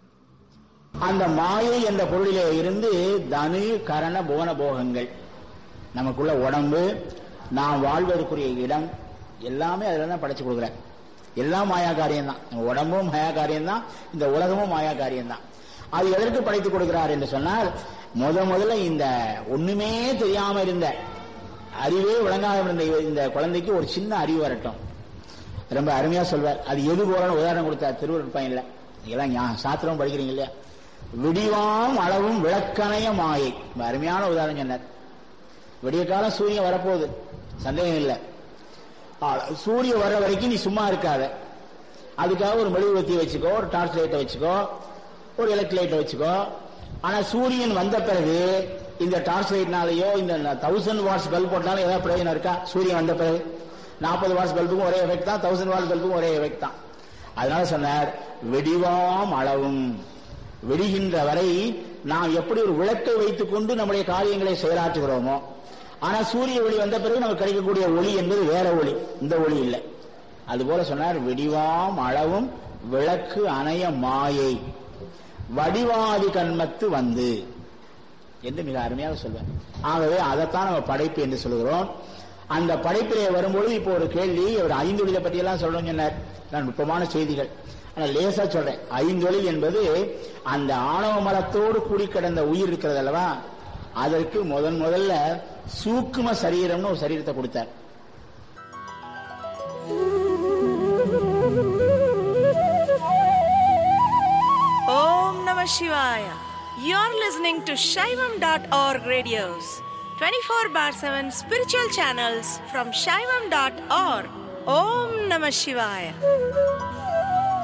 அந்த மாயை என்ற பொருளிலே இருந்து தனு கரண புவன போகங்கள் நமக்குள்ள உடம்பு நாம் வாழ்வதற்குரிய இடம் எல்லாமே அதுல தான் படைச்சு கொடுக்குறேன் எல்லாம் மாயா காரியம் தான் நம்ம உடம்பும் மாயா காரியம் தான் இந்த உலகமும் மாயா காரியம் தான் அது எதற்கு படைத்து கொடுக்கிறார் என்று சொன்னால் முத முதல்ல இந்த ஒண்ணுமே தெரியாம இருந்த அறிவே விளங்காத இருந்த இந்த குழந்தைக்கு ஒரு சின்ன அறிவு வரட்டும் ரொம்ப அருமையா சொல்வார் அது எது போலன்னு உதாரணம் கொடுத்தார் திருவள்ளுவர் பையன்ல இதெல்லாம் ஞா- சாத்திரம் படிக்கிறீங்க இல்லையா விடிவாம் அளவும் விளக்கணைய மாயை ரொம்ப அருமையான உதாரணம் சொன்னார் விடிய காலம் சூரியன் வரப்போகுது சந்தேகம் இல்லை ஆ- சூரியன் வர்ற வரைக்கும் நீ சும்மா இருக்காத அதுக்காக ஒரு மெழுகுவர்த்தி வச்சுக்கோ ஒரு டார்ச் லைட்டை வச்சுக்கோ ஒரு எலக்ட்ரிக் லைட்டை வச்சுக்கோ ஆனா சூரியன் வந்த பிறகு இந்த டார்ச் லைட்னாலயோ இந்த தௌசண்ட் வாட்ஸ் பல்ப் போட்டாலும் ஏதாவது பிரயோஜனம் இருக்கா சூரியன் வந்த பிறகு நாற்பது வாட்ஸ் பல்புக்கும் ஒரே எஃபெக்ட் தான் தௌசண்ட் வாட்ஸ் பல்புக்கும் ஒரே எஃபெக்ட் தான் அதனால சொன்னார் வெடிவாம் அளவும் வெடிகின்ற வரை நாம் எப்படி ஒரு விளக்கை வைத்துக் கொண்டு நம்முடைய காரியங்களை செயலாற்றுகிறோமோ ஆனா சூரிய ஒளி வந்த பிறகு நமக்கு கிடைக்கக்கூடிய ஒளி என்பது வேற ஒளி இந்த ஒளி இல்லை அதுபோல சொன்னார் வெடிவாம் அளவும் விளக்கு அணைய மாயை வடிவாதி கண்மத்து வந்து என்று மிக அருமையாக சொல்வார் ஆகவே அதைத்தான் நம்ம படைப்பு என்று சொல்கிறோம் அந்த படைப்பிலே வரும்பொழுது இப்போ ஒரு கேள்வி ஒரு ஐந்தொழிலை பற்றி எல்லாம் சொல்லணும்னு சொன்னார் நான் நுட்பமான செய்திகள் ஆனா லேசா சொல்றேன் ஐந்தொழில் என்பது அந்த ஆணவ மலத்தோடு கூடி கிடந்த உயிர் இருக்கிறது அல்லவா அதற்கு முதன் முதல்ல சூக்கும சரீரம்னு ஒரு சரீரத்தை கொடுத்தார் Om Namah Shivaya. You're listening to Shaivam.org radios, 24 bar 7 spiritual channels from Shaivam.org. Om Namah Shivaya.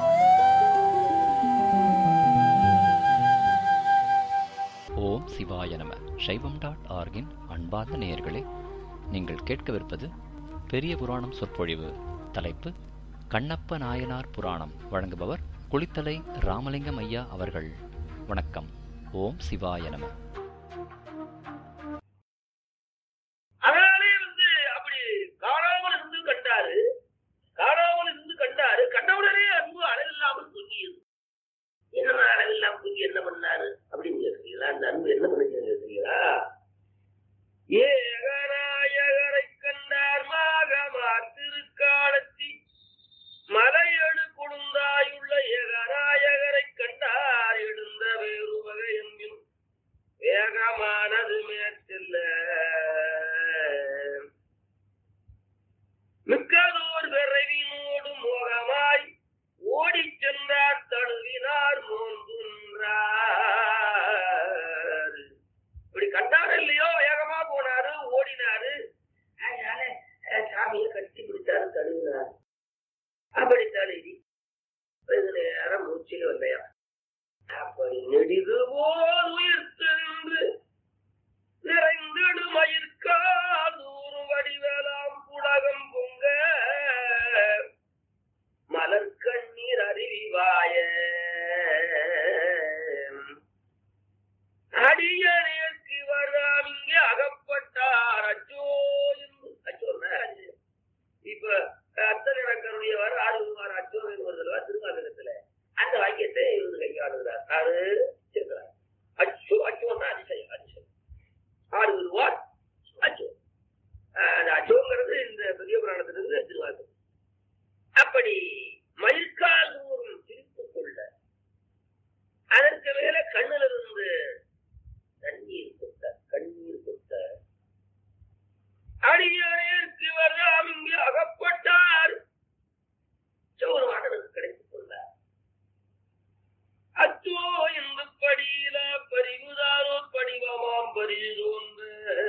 ஓம் சிவாய நம சைவம் டாட் ஆர்கின் அன்பார்ந்த நேயர்களே நீங்கள் கேட்கவிருப்பது பெரிய புராணம் சொற்பொழிவு தலைப்பு கண்ணப்ப நாயனார் புராணம் வழங்குபவர் குளித்தலை ராமலிங்கம் ஐயா அவர்கள் வணக்கம் ஓம் சிவாய நம அதனாலே வந்து அப்படி காணாமல் இருந்து கண்டாரு காணாமல் இருந்து கண்டாரு கண்டவுடனே அன்பு அளவில்லாமல் பொங்கியது என்ன அளவில்லாம பொங்கி என்ன பண்ணாரு அப்படின்னு கேட்கிறீங்களா அந்த அன்பு என்ன பண்ணுச்சு கேட்கிறீங்களா ஏகராயகரை கண்டார் மாகமார் திருக்காலத்தி மலையெழு கொடுந்தாயுள்ள ஏகராயகரை கண்டார் எழுந்த வேறு வகை என்பின் வேகமானது மேற்செல்ல மிக்கதோர் விரைவினோடு மோகமாய் ஓடிச் சென்றார் தழுவினார் மோந்துன்றார் இப்படி கண்டாரு இல்லையோ வேகமா போனாரு ஓடினாரு அதனால அஹ், சாமியை கட்டி பிடிச்சாரு தழுவினார் அப்படி தழுவி வெகு நேரம் மூச்சில் வந்தையா அப்படி நெடிது போல் உயிர்த்தென்று நிறைந்திடு மயிர்காதூர் வடிவலாம் புலகம் பொங்க மலர் கண்ணீர் அருவிவாய அடியனேற்கு வரலாம் இங்கே அகப்பட்டார் அச்சோ என்று அச்சோன்னா இப்ப அத்தனை கருணையவர் ஆறுவார் அச்சோ வருதல்வா திருவாசகத்துல அந்த வாக்கியத்தை இவர் கையாளுகிறார் ஆறு சேர்க்கிறார் அச்சோ அச்சோன்னா அதிசயம் அதிசயம் ஆறு வருவார் அச்சோ ஆஹ் அந்த அச்சோங்கிறது இந்த பெரிய புராணத்திலிருந்து திருவாசகம் அப்படி மயிர்கால் தூரம் சிரித்துக் கொள்ள அதற்கு மேல கண்ணில் இருந்து தண்ணீர் கொட்ட கண்ணீர் கொட்ட அடியாருக்கு வரலாம் இங்கு அகப்பட்டார் ஒரு மாணவனுக்கு கிடைத்துக் கொண்டார் அச்சோ இந்த படியில பரிவுதாரோ படிவமாம் பரிதோன்று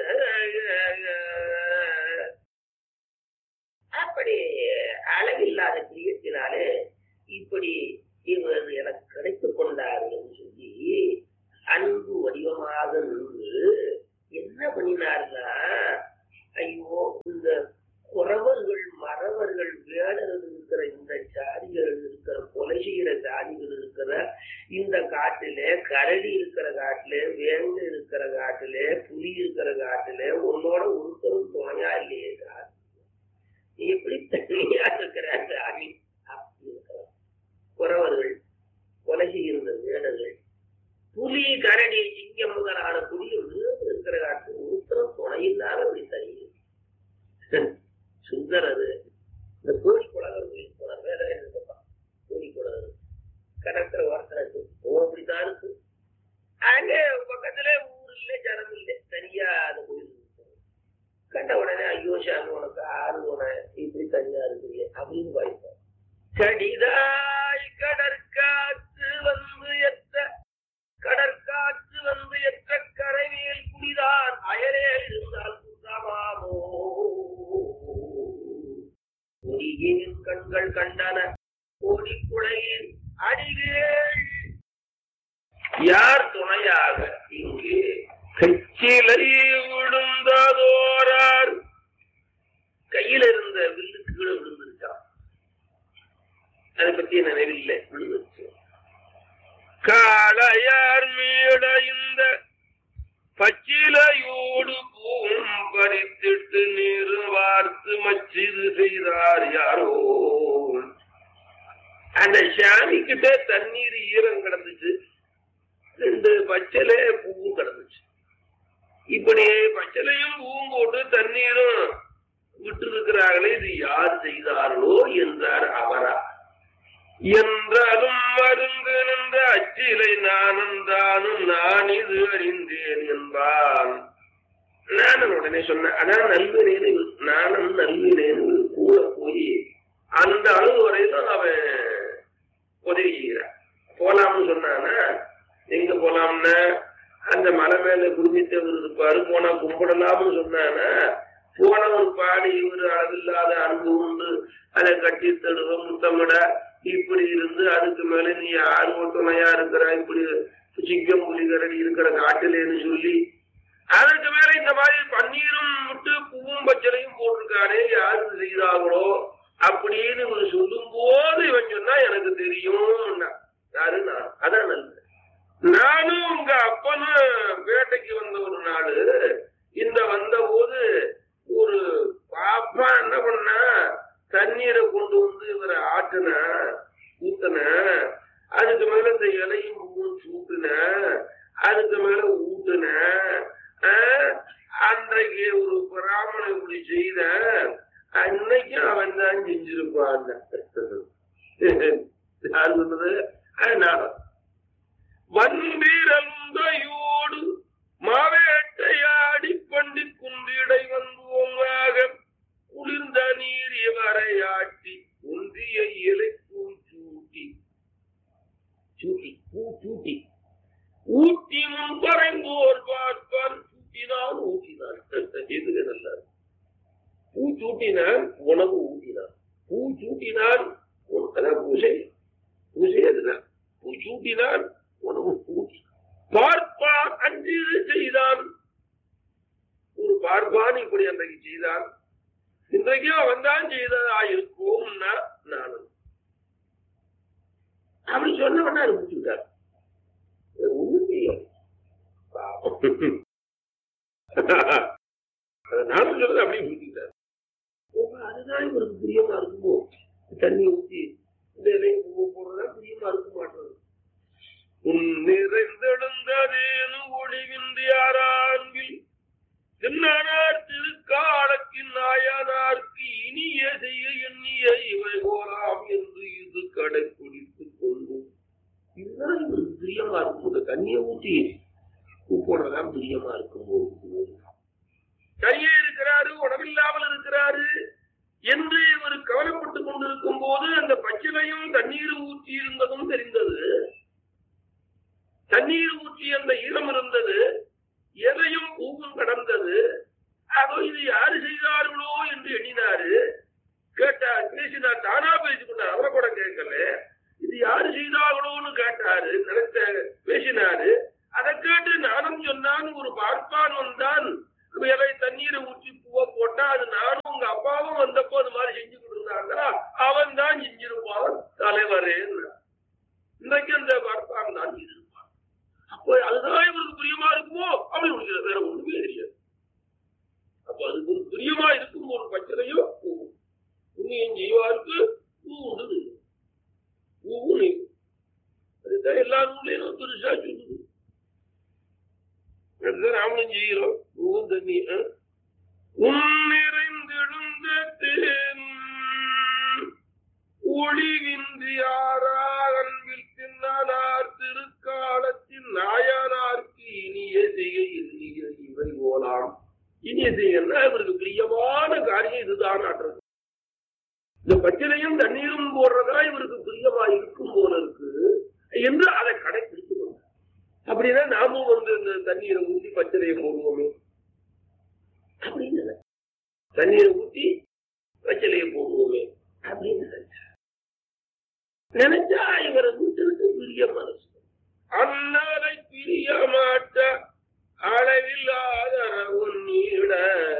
அப்படி அளவில்லாத பிரியத்தினாலே இப்படி இவர் எனக்கு கிடைத்துக் கொண்டார் என்று சொல்லி அன்பு வடிவமாக நின்று என்ன பண்ணினாருன்னா ஐயோ இந்த குறவர்கள் மறவர்கள் வேடர்கள் இருக்கிற இந்த ஜாதிகள் இருக்கிற கொலை செய்கிற ஜாதிகள் இருக்கிற இந்த காட்டிலே கரடி இருக்கிற காட்டுல வேங்க இருக்கிற காட்டுல புலி இருக்கிற காட்டுல உன்னோட ஒருத்தரும் துணையா இல்லையே சார் நீ எப்படி தனியா இருக்கிற ஜாதி அப்படி இருக்கிற குறவர்கள் கொலை செய்கிற வேடர்கள் புலி கரடி சிங்கம் முதலான புலி இருக்கிற காட்டு ஒருத்தரும் துணை இல்லாத அப்படி தனி சுந்தரரு இந்த கோழி குளவர் போனார் வேற என்ன கோழி குளவர் கடற்கரை வாசலுக்கு ஓ அப்படித்தான் இருக்கு அங்கே பக்கத்துல ஊர் இல்லை ஜனம் இல்லை தனியா அந்த கோயில் இருக்கு. கண்ட உடனே ஐயோ சாமி உனக்கு ஆறு உன இப்படி தனியா இருக்குது அப்படின்னு பாய்ப்போம் கடிதாய் கடற்காற்று வந்து எத்த கடற்காற்று வந்து எத்த கரைவேல் குடிதான் அயலே இருந்தால் குற்றமாமோ ஒளியின் கண்கள் கண்டன கோடிக்குழையின் அடிவேள் யார் துணையாக இங்கே கச்சிலை விழுந்ததோரார் கையில இருந்த வில்லுக்கு கீழே விழுந்துருச்சான் அதை பத்தி நினைவில்லை விழுந்துருச்சு காளையார் மீட இந்த பச்சிலையோடு பூவும் பறித்திட்டு நீர் வார்த்து மச்சிது செய்தார் யாரோ அந்த சாமி கிட்ட தண்ணீர் ஈரம் கிடந்துச்சு ரெண்டு பச்சலை பூவும் கிடந்துச்சு இப்படி பச்சலையும் பூவும் போட்டு தண்ணீரும் விட்டு இருக்கிறார்களே இது யார் செய்தார்களோ என்றார் அவரா என்றாலும் மருந்து நின்ற அச்சிலை நானும் தானும் நான் இது அறிந்தேன் என்பான் நானும் உடனே சொன்னேன் அதான் நல்வினேன்னு நானும் நல்வினேன்னு கூட போய் அந்த அளவு வரையிலும் அவன் உதவி செய்கிறான் போலாம்னு சொன்னானா எங்க போலாம்னா அந்த மலை மேல குருமித்தவர் இருப்பாரு போனா கும்பிடலாம்னு சொன்னானா போனவன் பாடி இவர் அளவில்லாத அன்பு உண்டு அதை கட்டி தடுவ முத்தமிட இப்படி இருந்து அதுக்கு மேல நீ யாரு ஒட்டுமையா இருக்கிற இப்படி சிங்கம் புலிகரடி இருக்கிற காட்டிலேன்னு சொல்லி அதுக்கு மேல இந்த மாதிரி பன்னீரும் விட்டு பூவும் பச்சலையும் போட்டிருக்கானே யாரு செய்தாங்களோ அப்படின்னு இவர் சொல்லும் போது இவன் சொன்னா எனக்கு தெரியும் யாரு நான் அதான் நல்லது நானும் உங்க அப்பனும் வேட்டைக்கு வந்த ஒரு நாடு இந்த வந்த போது ஒரு பாப்பா என்ன பண்ணா தண்ணீரை கொண்டு வந்து இவரை ஆட்டுன ஊத்துன அதுக்கு மேல இந்த இலையும் பூவும் சூட்டுன அதுக்கு மேல ஊட்டுன ஆஹ், அன்றைக்கு ஒரு பிராமணன் இப்படி செய்த அன்னைக்கும் அவன் தான் செஞ்சிருப்பான் யார் சொன்னது அதனால வன்பீரந்தையோடு மாவேட்டையாடி பண்டி குந்திடை வந்தோமாக குளிர்ந்த நீர் இவரையாட்டி ஒன்றிய இலை பூச்சூட்டி சூட்டி பூ சூட்டி ஊட்டி முன் பறைந்தோர் பார்ப்பான் சூட்டினான் ஊட்டினான் எதுக்கு நல்லா பூ சூட்டினான் உணவு ஊட்டினான் பூ சூட்டினான் உண- அதான் பூசை பூசை அதுதான் பூ சூட்டினான் உணவு ஊட்டி பார்ப்பான் அஞ்சு இது செய்தான் ஒரு பார்ப்பான் இப்படி அன்றைக்கு செய்தான் இன்றைக்கும் அவன் தான் செய்ததா இருக்கும்னா நானும் அப்படி சொன்னவனா அனுப்பிச்சுட்டார் ஒண்ணும் தெரியாது பாவம். அதை நானும் சொல்றது அப்படியே புரிஞ்சுக்கிட்டார் அதுதான் இவருக்கு பிரியமா இருக்குமோ தண்ணி ஊத்தி இந்த இலையை பூ போடுறதா பிரியமா இருக்க மாட்டேன் உன் நிறைந்தெழுந்ததேனு ஒளிவின்றி ஆரான்பில் தின்னானார் திருக்காலக்கின் நாயனார்க்கு இனிய செய்ய எண்ணிய இவை போலாம் என்று இது கடைப்பிடித்துக் கொண்டு இதுதான் இவருக்கு பிரியமா இருக்கும் இந்த தண்ணியை ஊற்றி கூப்பிடுறதான் பிரியமா இருக்கும் போது தனியே இருக்கிறாரு உணவில்லாமல் இருக்கிறாரு என்று இவர் கவலைப்பட்டுக் கொண்டிருக்கும் போது அந்த பச்சிலையும் தண்ணீர் ஊற்றி இருந்ததும் தெரிந்தது தண்ணீர் ஊற்றி அந்த ஈரம் இருந்தது எதையும் பூவும் கடந்தது அதோ இது யாரு செய்தார்களோ என்று எண்ணினாரு கேட்டார் பேசினார் தானா பேசிக்கொண்டார் அவரை கூட கேட்கல இது யாரு செய்தார்களோன்னு கேட்டாரு நினைத்த பேசினாரு அதை கேட்டு நானும் சொன்னான் ஒரு பார்ப்பான் வந்தான் உங்க அப்பாவும் வந்தப்போ அது மாதிரி செஞ்சுக்கிட்டு இருந்தாங்கன்னா அவன் தான் செஞ்சிருப்பான் தலைவரே இன்றைக்கு அந்த பார்ப்பான் தான் இருப்பான் அப்போ அதுதான் இவருக்கு பிரியமா இருக்குமோ அப்படி உங்களுக்கு வேற ஒண்ணுமே தெரியாது அப்ப அதுக்கு ஒரு பிரியமா இருக்கும் ஒரு பச்சனையோ புண்ணியம் செய்வாருக்கு பூ உண்டு பூவும் நீங்கும் அதுதான் எல்லா நூலையும் பெருசா சொல்லுது அதுதான் நாமளும் செய்கிறோம் பூவும் தண்ணி ஆ? உன் நிறைந்தெழுந்த தேன் ஒளிவின்றி அன்பில் தின்னானார் திருக்காலத்தின் நாயனார்க்கு இனிய செய்ய இனிய இவை போலாம் இனிய செய்யன்னா இவருக்கு பிரியமான காரியம் இதுதான் ஆற்றது இந்த பச்சிலையும் தண்ணீரும் போடுறதா இவருக்கு பிரியமா இருக்கும் போல இருக்கு என்று அதை கடைபிடித்து கொண்டார் அப்படின்னா நாமும் வந்து இந்த தண்ணீரை ஊற்றி பச்சிலையை போடுவோமே அப்படின்னு நினைச்சார். தண்ணீரை ஊற்றி பச்சிலையை போடுவோமே அப்படின்னு நினைச்சார். நினைச்சா இவரை வீட்டிற்கு பிரிய மனசு அண்ணாலை பிரிய மாட்ட அளவில்லாத உன்னீட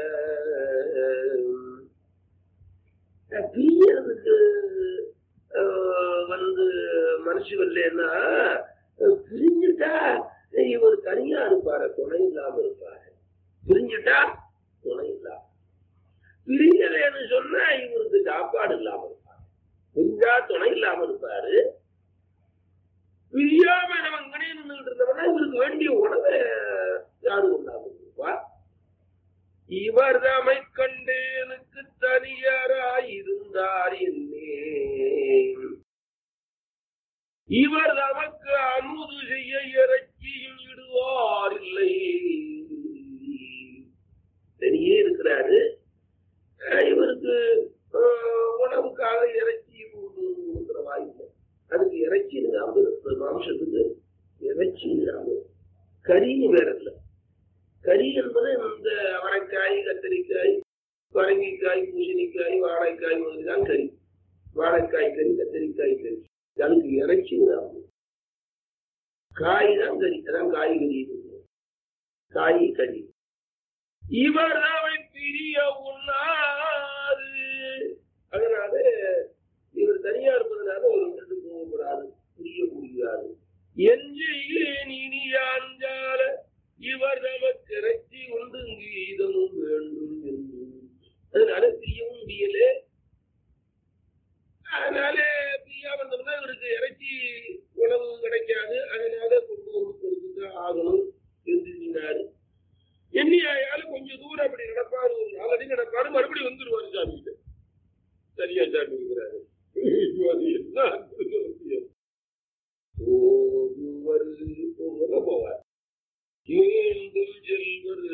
பிரியறதுக்கு அஹ், வந்து மனசு வரலன்னா அஹ், பிரிஞ்சுட்டா இவர் தனியா இருப்பாரு துணை இல்லாம இருப்பாரு பிரிஞ்சுட்டா துணை இல்லாம பிரியலைன்னு சொன்னா இவருக்கு சாப்பாடு இல்லாம இருப்பாரு பிரிஞ்சா துணை இல்லாம இருப்பாரு பிரியாம நம்ம இங்கனே நின்றுட்டு இருந்தவனா இவருக்கு வேண்டிய உணவை யாரு கொண்டாம இருப்பா இவர் தமை கண்டேனுக்கு தனியராய் இருந்தார் என்னே இவர் தமக்கு அமுது செய்ய இறக்கியும் இடுவார் இல்லை தனியே இருக்கிறாரு அஹ் இவருக்கு அஹ், உணவுக்காக இறைச்சி கொண்டு கொடுக்கிற வாய்ப்பு அதுக்கு இறைச்சி இல்லாம இருக்கிற மாம்சத்துக்கு இறைச்சி இல்லாம கறின்னு வேற இல்லை கறி என்பது இந்த அவரைக்காய் கத்தரிக்காய் பரங்கிக்காய் பூசணிக்காய் வாழைக்காய் மாதிரிதான் கறி வாழைக்காய் கறி கத்தரிக்காய் கறி அதுக்கு இறைச்சி தான் காய் தான் கறி அதான் காய்கறி காய் கறி இவர் அவை பிரிய உண்ணாது அதனால இவர் தனியா இருப்பதனால ஒரு விட்டு போகக்கூடாது பிரிய முடியாது எஞ்செய்யேன் இனி அஞ்சால இவர் நமக்கு இறைச்சி உண்டு கீதமும் வேண்டும் என்று அதனால பிரியவும் முடியல அதனால பிரியா வந்தோம்னா இவருக்கு இறைச்சி உணவு கிடைக்காது அதனால கொண்டு வந்து கொடுத்துதான் ஆகணும் என்று எண்ணினாரு எண்ணி ஆயாலும் கொஞ்சம் தூரம் அப்படி நடப்பாரு ஒரு நாலடி நடப்பாரு மறுபடியும் வந்துருவாரு சாமி கிட்ட சரியா சாமி இருக்கிறாரு அது என்ன அற்புதம். போகுவர் போகுவத போவார் ஏந்தும் செல்வர்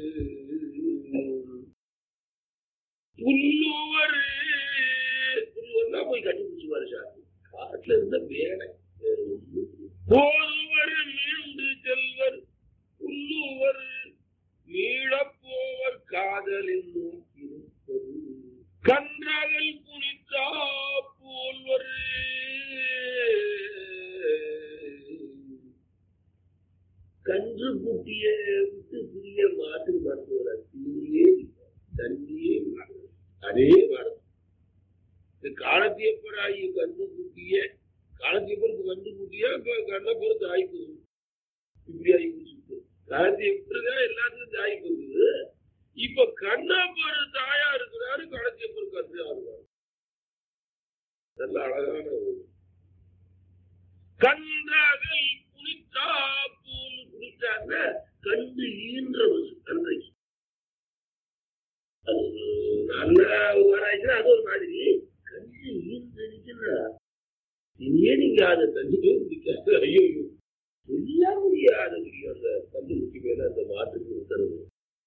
புல்லுவர் புல்லுவர்னா போய் கண்டுபிடிச்சுவாரு சாமி காட்டுல இருந்த வேலை வேற ஒண்ணும் இல்லை. போதுவர் மீண்டு செல்வர் புல்லுவர் மீளப்போவர் காதலின் நோக்கியிருப்பது கன்றகல் புனித்தா போல்வர் கன்று குட்டிய விட்டு பிரிய மாட்டு மருத்துவர் தீயே தண்ணியே அதே மரம் இந்த காலத்தியப்பராகி கன்று குட்டிய காலத்தியப்பருக்கு கன்று குட்டியா இப்ப கண்ணப்பர் தாய் போகுது இப்படி ஆகி போச்சு காலத்தியப்பருதான் எல்லாத்துக்கும் தாய் போகுது இப்ப கண்ணப்பர் தாயா இருக்கிறாரு காலத்தியப்பர் கன்று ஆடுவார் நல்ல அழகான ஒரு கன்றார்கள் புனித்தா போல் புனித்தாங்க கண்டு ஈன்றவர் அன்றைக்கு அது ஒரு நல்ல ஒரு ஆராய்ச்சி அது ஒரு மாதிரி கண்டு ஈன்றதுன்னா இனியே நீங்க அதை தண்ணியே பிடிக்காது ஐயோ சொல்ல முடியாத முடியும் அந்த கண்டுபிடிச்சி மேல அந்த மாட்டுக்கு உத்தரவு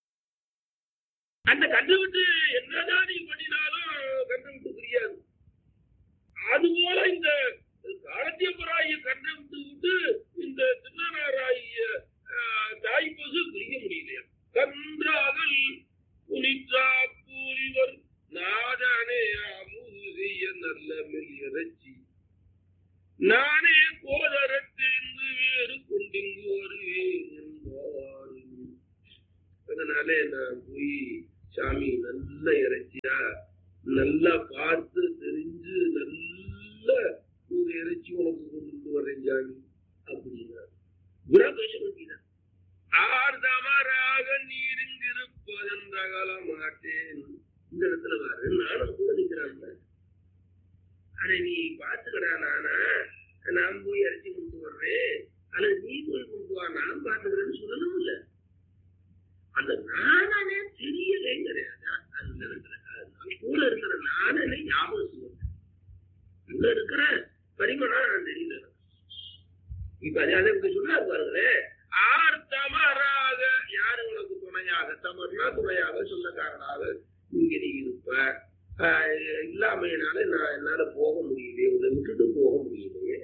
அந்த கண்டு விட்டு என்னதான் நீ பண்ணினாலும் கண்டு விட்டு தெரியாது அதுபோல இந்த காலத்தியப்பராய கண்ணை விட்டு விட்டு இந்த திருநாராய தாய் பசு பிரிக்க முடியலையா கன்றாதல் புனித்தா பூரிவர் நாதானே அமுது செய்ய நல்ல மெல் இறைச்சி நானே கோதரத்திலிருந்து வேறு கொண்டிங்கு வருவேன் என்பார் அதனாலே நான் போய் சாமி நல்ல இறைச்சி இல்லையா நல்லா பார்த்து தெரிஞ்சு நல்ல ஒரு இறைச்சி உனக்கு கொண்டு வர்றேன் ஜாமி அப்படின்னா குரா பேச வேண்டியதான் ஆர்தமராக நீரிங்கிருப்பதென்றகல மாட்டேன் இந்த இடத்துல பாரு நானும் கூட நிக்கிறான் அட நீ பாத்துக்கடா நானா நான் போய் இறைச்சி கொண்டு வர்றேன் அல்லது நீ போய் கொண்டு வா நான் பாத்துக்கிறேன்னு சொல்லணும் இல்ல அந்த நானே தெரியலைங்கிறேன் அந்த இடத்துல அது கூட இருக்கிற நானே ஞாபகம் சொல்லுவேன் உள்ள இருக்கிற பரிமளா நான் தெரியல இப்ப அதே அதை இப்படி சொன்னார் பாருங்களேன் ஆர் தமராக யாரு உனக்கு துணையாக தமர்னா துணையாக சொந்தக்காரனாக இங்க நீ இருப்ப ஆஹ் இல்லாமையினால நான் என்னால போக முடியலையே உங்களை விட்டுட்டு போக முடியலையே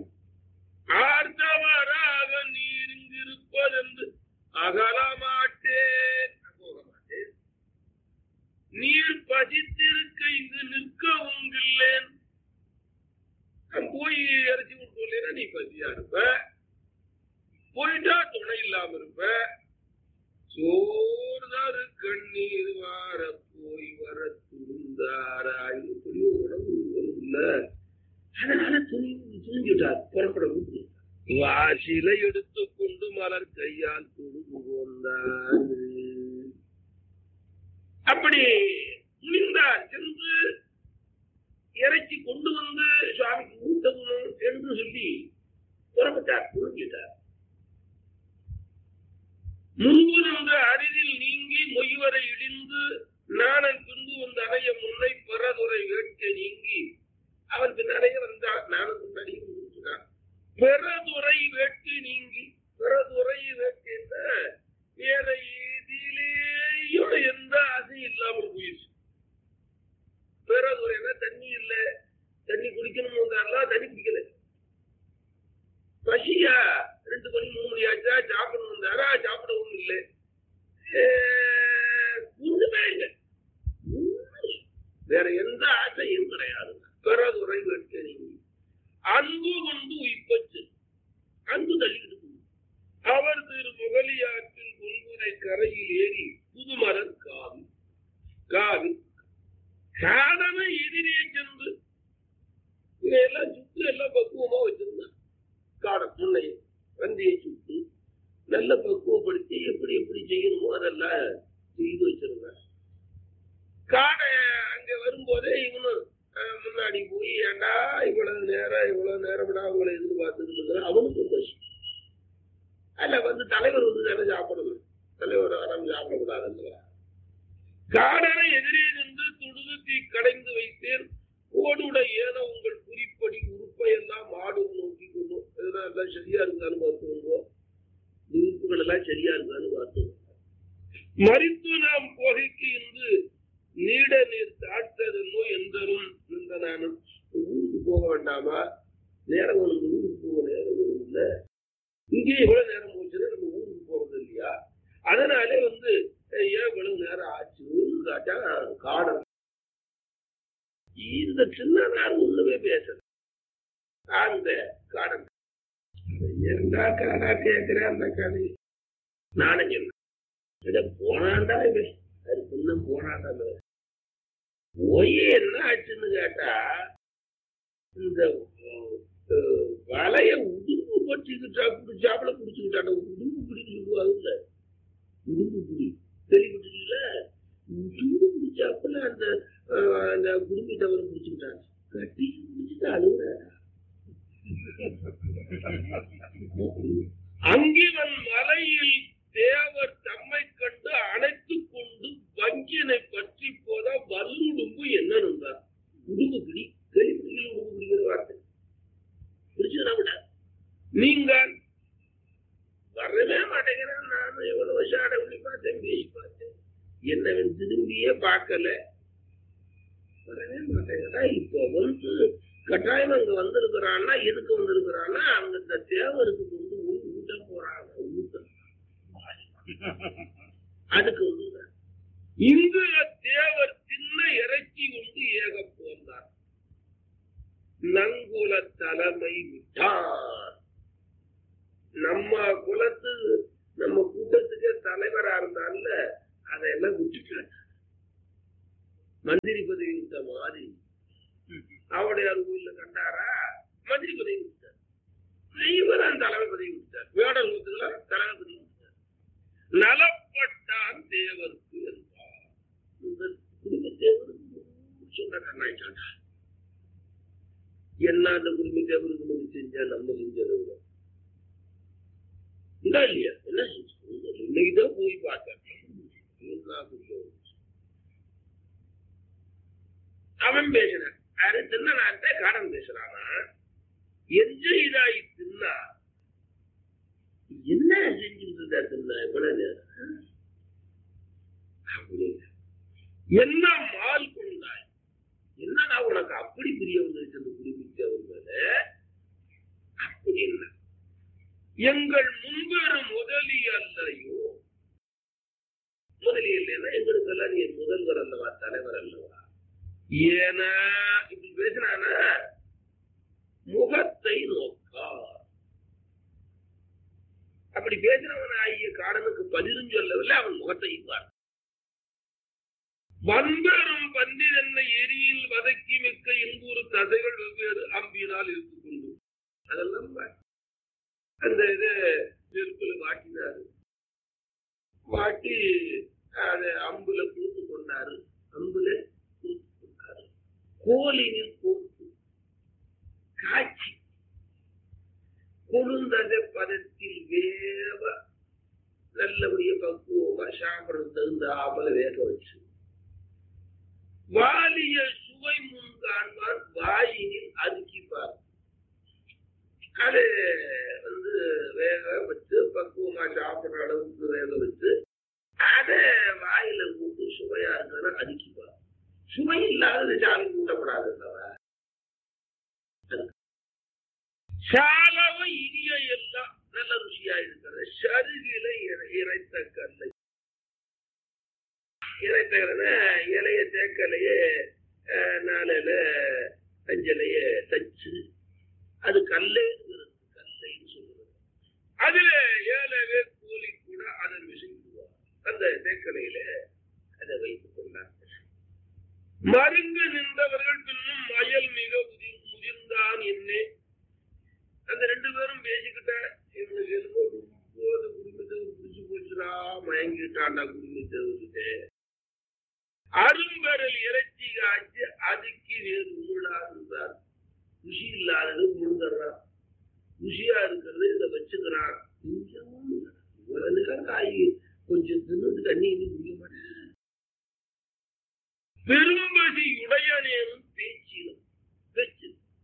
ஆர்த்தவராக நீர் இங்கிருப்பதென்று அகல மாட்டேன் நான் போக மாட்டேன் நீர் பசித்திருக்க இங்கு நிற்கவும் இல்லேன் நான் போய் இறைச்சி கொடுக்கலைன்னா நீ பசியா இருப்ப போயிட்டா துணை இல்லாம இருப்ப சோர்தாரு கண்ணீர் வார போய் வர துணிந்தாராய் இப்படி உடம்பு இல்ல அதனால துணி துணிஞ்சுட்டார் புறப்பட முடியும் வாசில எடுத்துக்கொண்டு மலர் கையால் தொழுது கொண்டார் அப்படி துணிந்தார் சென்று இறைச்சி கொண்டு வந்து சுவாமிக்கு ஊட்டணும் என்று சொல்லி புறப்பட்டார் புரிஞ்சிட்டார் முன்பு அரிதில் நீங்கி மொய்வரை இடிந்து நாணன் பின்பு வந்து அணைய முன்னை பெறதுரை வேட்கை நீங்கி அவன் பின்னாலேயே வந்தான் நானும் முன்னாடியே முடிச்சுட்டான் பெறதுரை வேட்கை நீங்கி பெறதுரை வேட்கைன்னா வேற எதிலேயும் எந்த ஆசையும் இல்லாமல் போயிடுச்சு பெறதுரைனா தண்ணி இல்ல தண்ணி குடிக்கணும் வந்தாரெல்லாம் தண்ணி குடிக்கல பசியா ரெண்டு மணி மூணு மணி ஆச்சா சாப்பிடணும் வந்தாரா சாப்பிட ஒண்ணும் இல்லை ஒண்ணுமே இல்லை வேற எந்த ஆசையும் கிடையாது பிறதுரை வேட்கை அன்பு கொண்டு உயிப்பச்சு அன்பு தள்ளிக்கிட்டு போகுது. அவர் திரு முகலியாற்றின் பொன்புரை கரையில் ஏறி புதுமலர் காவி காவி காடனை எதிரே சென்று இதையெல்லாம் சுத்து எல்லாம் பக்குவமா வச்சிருந்தான் காடம் முன்னை வந்தியை சுட்டு நல்ல பக்குவப்படுத்தி எப்படி எப்படி செய்யணுமோ அதெல்லாம் செய்து வச்சிருந்தேன் காடை அங்க வரும்போதே இவனு அஹ், முன்னாடி போய் ஏண்டா இவ்வளவு நேரம் இவ்வளவு நேரம் விட அவங்களை எதிர்பார்த்துட்டு இருக்கிற அவனுக்கு பசி அல்ல வந்து தலைவர் வந்து தானே சாப்பிடணும் தலைவர் வராம சாப்பிடக்கூடாதுங்கிற காடனை எதிரே நின்று துடுதி கடைந்து வைத்தேன் ஓடுட ஏன உங்கள் குறிப்படி உறுப்பை எல்லாம் மாடு நோக்கி கொள்ளும் இதெல்லாம் எல்லாம் சரியா இருக்கான்னு பார்த்துக்கோங்க உறுப்புகள் எல்லாம் சரியா இருக்கான்னு பார்த்துக்கோங்க மறித்து நாம் புகைக்கு இன்று நீட நீர் தாழ்த்ததென்னோ எந்தரும் நின்ற நானும் ஊருக்கு போக வேண்டாமா நேரம் ஒன்று ஊருக்கு போக நேரம் ஒன்று இல்ல இங்கே எவ்வளவு நேரம் போச்சுன்னா நம்ம ஊருக்கு போறது இல்லையா அதனாலே வந்து அஹ், ஏன் இவ்வளவு நேரம் ஆச்சுன்னு கேட்டா காடன் இந்த சின்ன நாள் ஒண்ணுமே பேசல அந்த காடன் எல்லா காடா கேட்கிறேன் அந்த கதை நானும் சொன்னேன் இத போனாண்டா இவன் அது இன்னும் போனாண்டா இவன். போய் என்ன ஆச்சுன்னு கேட்டா இந்த அஹ், வலைய உடும்பு பற்றிக்கிட்டா பிடிச்சாப்புல பிடிச்சுக்கிட்டாட்ட உடும்பு பிடிக்க அதுல உடும்பு பிடி கேள்விப்பட்டிருக்கீங்கள உடும்பு பிடிச்சாப்புல அந்த அஹ், அந்த குடும்பி தவறு பிடிச்சுக்கிட்டாங்க கட்டி பிடிச்சிட்டு அழுகுற அங்கிவன் மலையில் தேவர் தம்மை கண்டு அணைத்துக் கொண்டு வங்கியனை பற்றி போத வல்லுடும்பு என்ன நந்தார் உடும்பு பிடி கேள்விப்பட்டிருக்கீங்க உடும்பு பிடிக்கிற வார்த்தை பிடிச்சதா விட நீங்கள் வரவே மாட்டேங்கிறேன் நான் எவ்வளவு சாட விழி பார்த்தேன் பேய் பார்த்தேன் என்னவன் திரும்பியே பார்க்கல வரவே மாட்டேங்கிறா இப்போ வந்து கட்டாயம் அங்க வந்திருக்கிறான்னா எதுக்கு வந்திருக்கிறான்னா அங்க இந்த தேவருக்கு கொண்டு போய் ஊட்ட போறாங்க ஊட்ட அதுக்கு வந்து இங்கு தேவர் சின்ன இறைச்சி உண்டு ஏக போந்தார் நங்குல தலைமை விட்டார் நம்ம குலத்து நம்ம கூட்டத்துக்கு தலைவரா இருந்தால அதையெல்லாம் விட்டுட்டார் மந்திரி பதவி விட்ட மாதிரி அவடையார் கோயில்ல கண்டாரா மந்திரி பதவி விட்டார் இவர் அந்த தலைமை பதவி விட்டார் வேடர் கூத்துல தலைமை பதவி விட்டார் நலப்பட்டான் தேவருக்கு என்பார் இந்த குடும்ப தேவருக்கு சொன்ன கண்ணாயிட்டாண்டா என்ன அந்த குடும்ப தேவருக்கு நம்ம செஞ்சா நம்ம செஞ்சதை விட இல்ல இல்லையா என்ன செஞ்சோம்? இன்னைக்குதான் போய் பார்த்தேன் என்ன புரியும் அவன் பேசுறான் யாரு தின்னனான்ட்ட காடன் பேசுறானா எஞ்செய்தாய் தின்னா என்ன செஞ்சுட்டு இருந்தா தின்னா இவ்வளவு நேரம் அப்படின்னு என்ன மால் கொண்டாய் என்னடா உனக்கு அப்படி பிரிய வந்துருச்சு அந்த குறிப்பிட்டவர் மேல அப்படின்னு எங்கள் முன்வரும் முதலி அல்லையோ முதலி இல்லைன்னா எங்களுக்கெல்லாம் நீ முதல்வர் அல்லவா தலைவர் அல்லவா ஏனா இப்படி பேசினானா முகத்தை நோக்கார் அப்படி பேசினவன் ஆகிய காடனுக்கு பதிலும் சொல்லவில்லை அவன் முகத்தை பார் வன்பெரும் பன்றிதன்னை எரியில் வதக்கி மிக்க இன்பூறு தசைகள் வெவ்வேறு அம்பினால் எடுத்துக் கொண்டு அதெல்லாம் பார். அந்த இது நெருப்புல வாட்டினாரு வாட்டி அதை அம்புல பூத்து கொண்டாரு அம்புல பூத்து கொண்டாரு கோலினில் போட்டு காய்ச்சி கொழுந்தத பதத்தில் வேவ நல்லபடியா பக்குவமா சாப்பிடுறது தகுந்த ஆபல வேக வச்சு வாலிய சுவை முன் காண்பான் வாயினில் அதுக்கிப்பார் அது வந்து வேக வச்சு பக்குவமா சாப்பிடுற அளவுக்கு வேக வச்சு அதை வாயில போட்டு சுவையா இருக்கிறத அதுக்கிப்பார் சுவை இல்லாதது சாமி கூட்டப்படாது சாலவ இனிய எல்லாம் நல்ல ருசியா இருக்கிறது சருகில இறை- இறைத்த கல்லை இறைத்தகன இலைய தேக்கலையே அஹ், நாளையில அஞ்சலைய தச்சு அது கல்லே கல்லைன்னு சொல்லுறது அதுல ஏழவே கூலி கூட அதை விசுங்குவார் அந்த தேக்கலையில அதை வைத்துக் கொண்டார் மருங்கு நின்றவர்கள் பின்னும் மயல் மிக உதிர் முதிர்ந்தான் என்னே அந்த ரெண்டு பேரும் பேசிக்கிட்ட இவனுக்கு என்னமோ ரொம்ப அந்த குடும்பத்தை பிடிச்சு போச்சுடா மயங்கிட்டான்டா குடும்பத்தை அரும்பெறல் இறைச்சி காய்ச்சி அதுக்கு வேறு ஊழா இருந்தார் ருசி இல்லாதது முழுங்கறான் ருசியா இருக்கிறது இதை வச்சுக்கிறான் கொஞ்சமும் இல்லை. இவ்வளவு நேரம் காய் கொஞ்சம் தின்னுட்டு தண்ணி இன்னும் குடிக்க மாட்டேன் பெரும்பசி உடையனேனும் பேச்சிலும் பேச்சு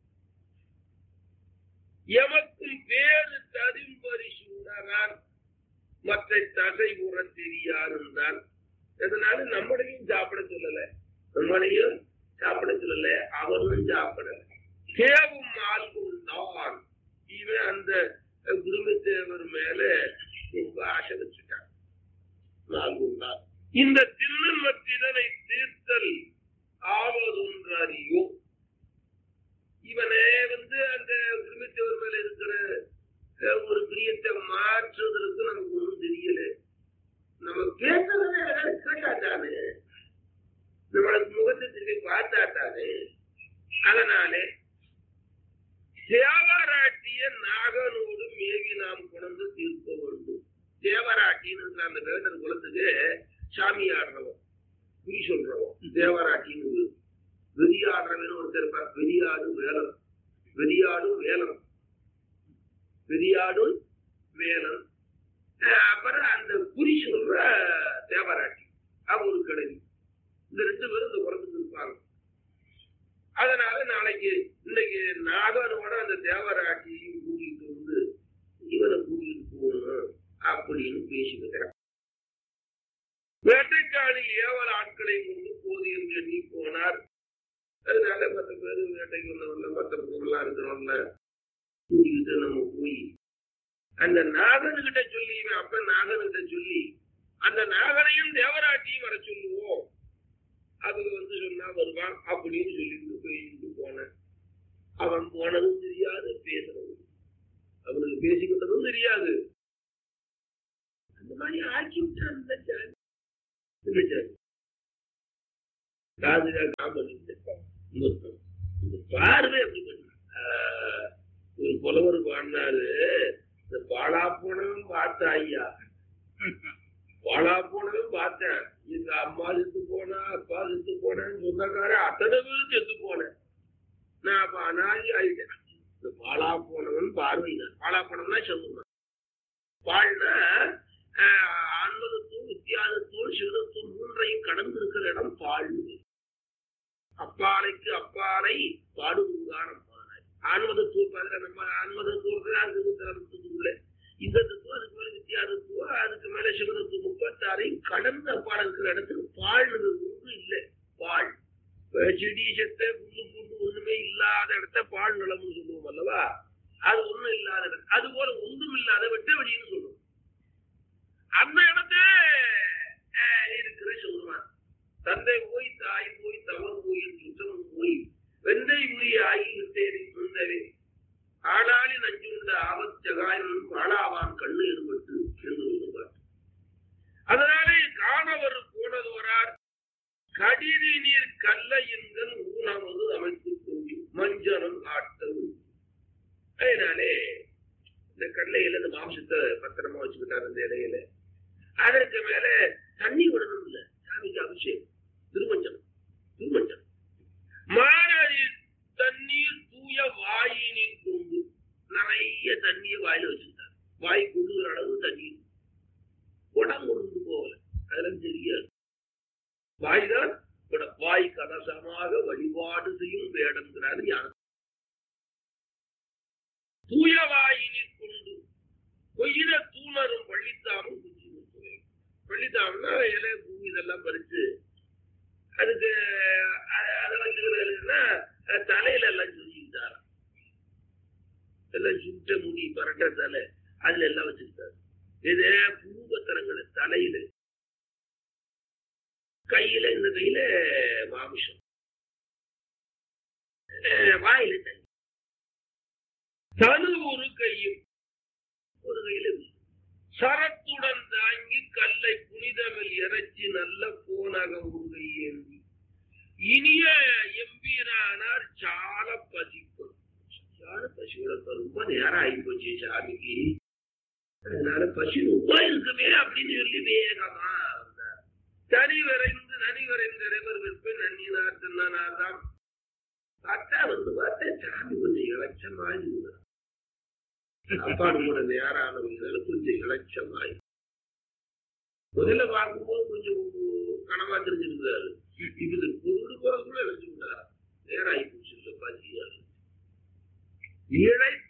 எமக்கும் பேரு தரும்பரிசு உணரான் மற்ற தசை உற தெரியாருந்தான் அதனால நம்மளையும் சாப்பிட சொல்லல நம்மளையும் சாப்பிட சொல்லல அவரும் சாப்பிடல தேவும் ஆள்கொண்டான் இவன் அந்த குருமத்தேவர் மேல ரொம்ப ஆசை வச்சுட்டான் ஆள்கொண்டான் இந்த திண்ணன் மற்றிதனை தீர்த்தல் ஆவதொன்றறியும் இவனே வந்து அந்த குருமத்தேவர் மேல இருக்கிற அஹ், ஒரு பிரியத்தை மாற்றுவதற்கு நமக்கு ஒன்றும் தெரியல நம்ம பேசுறதே கேட்டாத்தானே நம்மளுக்கு முகத்தை திரும்பி பார்த்தாத்தானே அதனாலே தேவராட்டிய நாகனோடு மேவி நாம் கொண்டு தீர்க்க வேண்டும் தேவராட்டின்னு அந்த வேடர் குலத்துக்கு சாமி ஆடுறவன் குறி சொல்றவன் தேவராட்டின்னு வெறியாடுறவன் ஒருத்தர் இருப்பார் வெறியாடு வேலன் வெறியாடும் வேலன் வெறியாடும் வேலன் அஹ் அப்புறம் அந்த குறி சொல்ற தேவராட்டி அவ ஒரு கிழவி இந்த ரெண்டு பேரும் இந்த குளத்துக்கு இருப்பாங்க அதனால நாளைக்கு இன்னைக்கு நாகனோட அந்த தேவராட்டியையும் கூட்டிட்டு வந்து இவனை கூட்டிட்டு போகணும் அப்படின்னு பேசிக்கிட்டேன் வேட்டைக்காலில் ஏவல் ஆட்களை கொண்டு போது என்று எண்ணி போனார் அதனால மற்ற பேரு வேட்டைக்கு வந்தவங்க மற்ற பொருளா இருக்கிறவங்கள கூட்டிக்கிட்டு நம்ம போய் அந்த நாகன்கிட்ட சொல்லி இவன் அப்ப நாகன்கிட்ட சொல்லி அந்த நாகனையும் தேவராட்டியும் வர சொல்லுவோம் அது வந்து சொன்னா வருவான் அப்படின்னு சொல்லிட்டு போயிட்டு போனேன் அவன் போனதும் தெரியாது பேசுறதும் அவனுக்கு பேசிக்கிட்டதும் தெரியாது அந்த மாதிரி ஆக்கி விட்டான் இந்த ஜாதி. இந்த ஜாதி. காது கேட்காம இருந்தேன். இன்னொருத்தன். இந்த பார்வை அப்படி பண்ணு. ஆஹ், ஒரு புலவர் பாடினாரு இந்த பாழா போனவன் பார்த்தா ஐயா பாழா போனவன் பார்த்தேன் எங்க அம்மா செத்து போனா அப்பா செத்து போனேன்னு சொந்தக்காரன் அத்தனை பேரும் செத்து போனேன் நான் அப்ப அனாதி ஆயிட்டேன் இந்த பாழா போனவன் பார்வையினார் பாழா போனவனா சொல்லுவான் பாழ்னா ஆஹ், ஆன்மகத்துவம் வித்தியாசத்துவம் சிவதத்துவம் மூன்றையும் கடந்து இருக்கிற இடம் பாழ்னு அப்பாலைக்கு அப்பாலை பாடுவதுதான் அப்பாலை ஆன்மதத்துவம் அதுல நம்ம ஆன்மதத்துவம் அதுக்கு தரத்துக்குள்ள இந்த தத்துவம் அதுக்கு மேல வித்தியாசத்துவம் அதுக்கு மேல சிவதத்துவம் முப்பத்தாறையும் கடந்து அப்பால் இருக்கிற இடத்துக்கு பாழ்னு ஒன்று இல்லை பால் இப்ப செடி செத்த புல்லு பூண்டு ஒண்ணுமே இல்லாத இடத்த பால் நிலம்னு சொல்லுவோம் அல்லவா அது ஒண்ணும் இல்லாத இடம் அது போல ஒன்றும் இல்லாத வெட்ட வெளின்னு சொல்லுவோம் அந்த இடத்த அஹ், இருக்கிற சொல்லுவான் தந்தை போய் தாய் போய் தவறு போய் சுத்தம் போய் வெந்தை உரிய ஆகிவிட்டேன் முந்தவே ஆளாளி நஞ்சுண்ட ஆபத்தகாயம் பாழாவான் கண்ணு ஏற்பட்டு என்று சொல்லுவார் அதனாலே காணவர் போனதோரார் கடிதி நீர் கல்ல என்கண் ஊனமது அமைத்துக் கொண்டு மஞ்சனம் ஆட்டல் அதனாலே இந்த கடலையில இந்த மாம்சத்தை பத்திரமா வச்சுக்கிட்டார் அந்த இலையில அதற்கு மேல தண்ணி விடணும் இல்ல சாமிக்கு அபிஷேகம் திருமஞ்சனம் திருமஞ்சனம் மானரில் தண்ணீர் தூய வாயினில் கொண்டு நிறைய தண்ணியை வாயில வச்சுக்கிட்டார் வாய் கொள்ளுகிற அளவு தண்ணீர் குடம் கொண்டு போகல அதெல்லாம் தெரியாது வாய்தான் குடம் வாய் கலசமாக வழிபாடு செய்யும் வேடங்கிறார் ஞான தூய வாயினில் கொண்டு கொய்த தூணரும் பள்ளித்தாமும் குச்சி கொடுத்துவேன் பள்ளித்தாம்னா இலை பூ இதெல்லாம் பறிச்சு அதுக்கு அ- அதை வச்சுக்கிறதுனா தலையில எல்லாம் சுற்றிக்கிட்டாராம் எல்லாம் சுட்ட முடி பரட்ட தலை அதுல எல்லாம் வச்சுக்கிட்டாரு இது பூபத்திரங்களை தலையில கையில இந்த கையில மாமிஷம் அஹ் வாயில தண்ணி தனு ஒரு கையும் ஒரு கையில விஷம். சரத்துடன் தாங்கி கல்லை புனிதமில் இறைச்சி நல்ல போனகம் உருகை ஏந்தி இனிய எம்பீரானார் சால பசிப்பு சால பசியோட ரொம்ப நேரம் ஆகி போச்சு சாமிக்கு அதனால பசி ரொம்ப இருக்குமே அப்படின்னு சொல்லி வேகமா வந்தார் தனி வரைந்து நனி வரைந்தவர் விற்ப நன்னினார் தின்னார் தான் பார்த்தா வந்து பார்த்தா சாமி கொஞ்சம் இலட்சமாய் இருந்தார் சாப்பாடு கூட நேரானவங்க கொஞ்சம் இலட்சமாய் முதல்ல பார்க்கும்போது கொஞ்சம் கனமா தெரிஞ்சிருந்தாரு இது பொருள் கூட வச்சுக்கிட்டாரா நேராகி போச்சு இல்ல பசியாரு இழை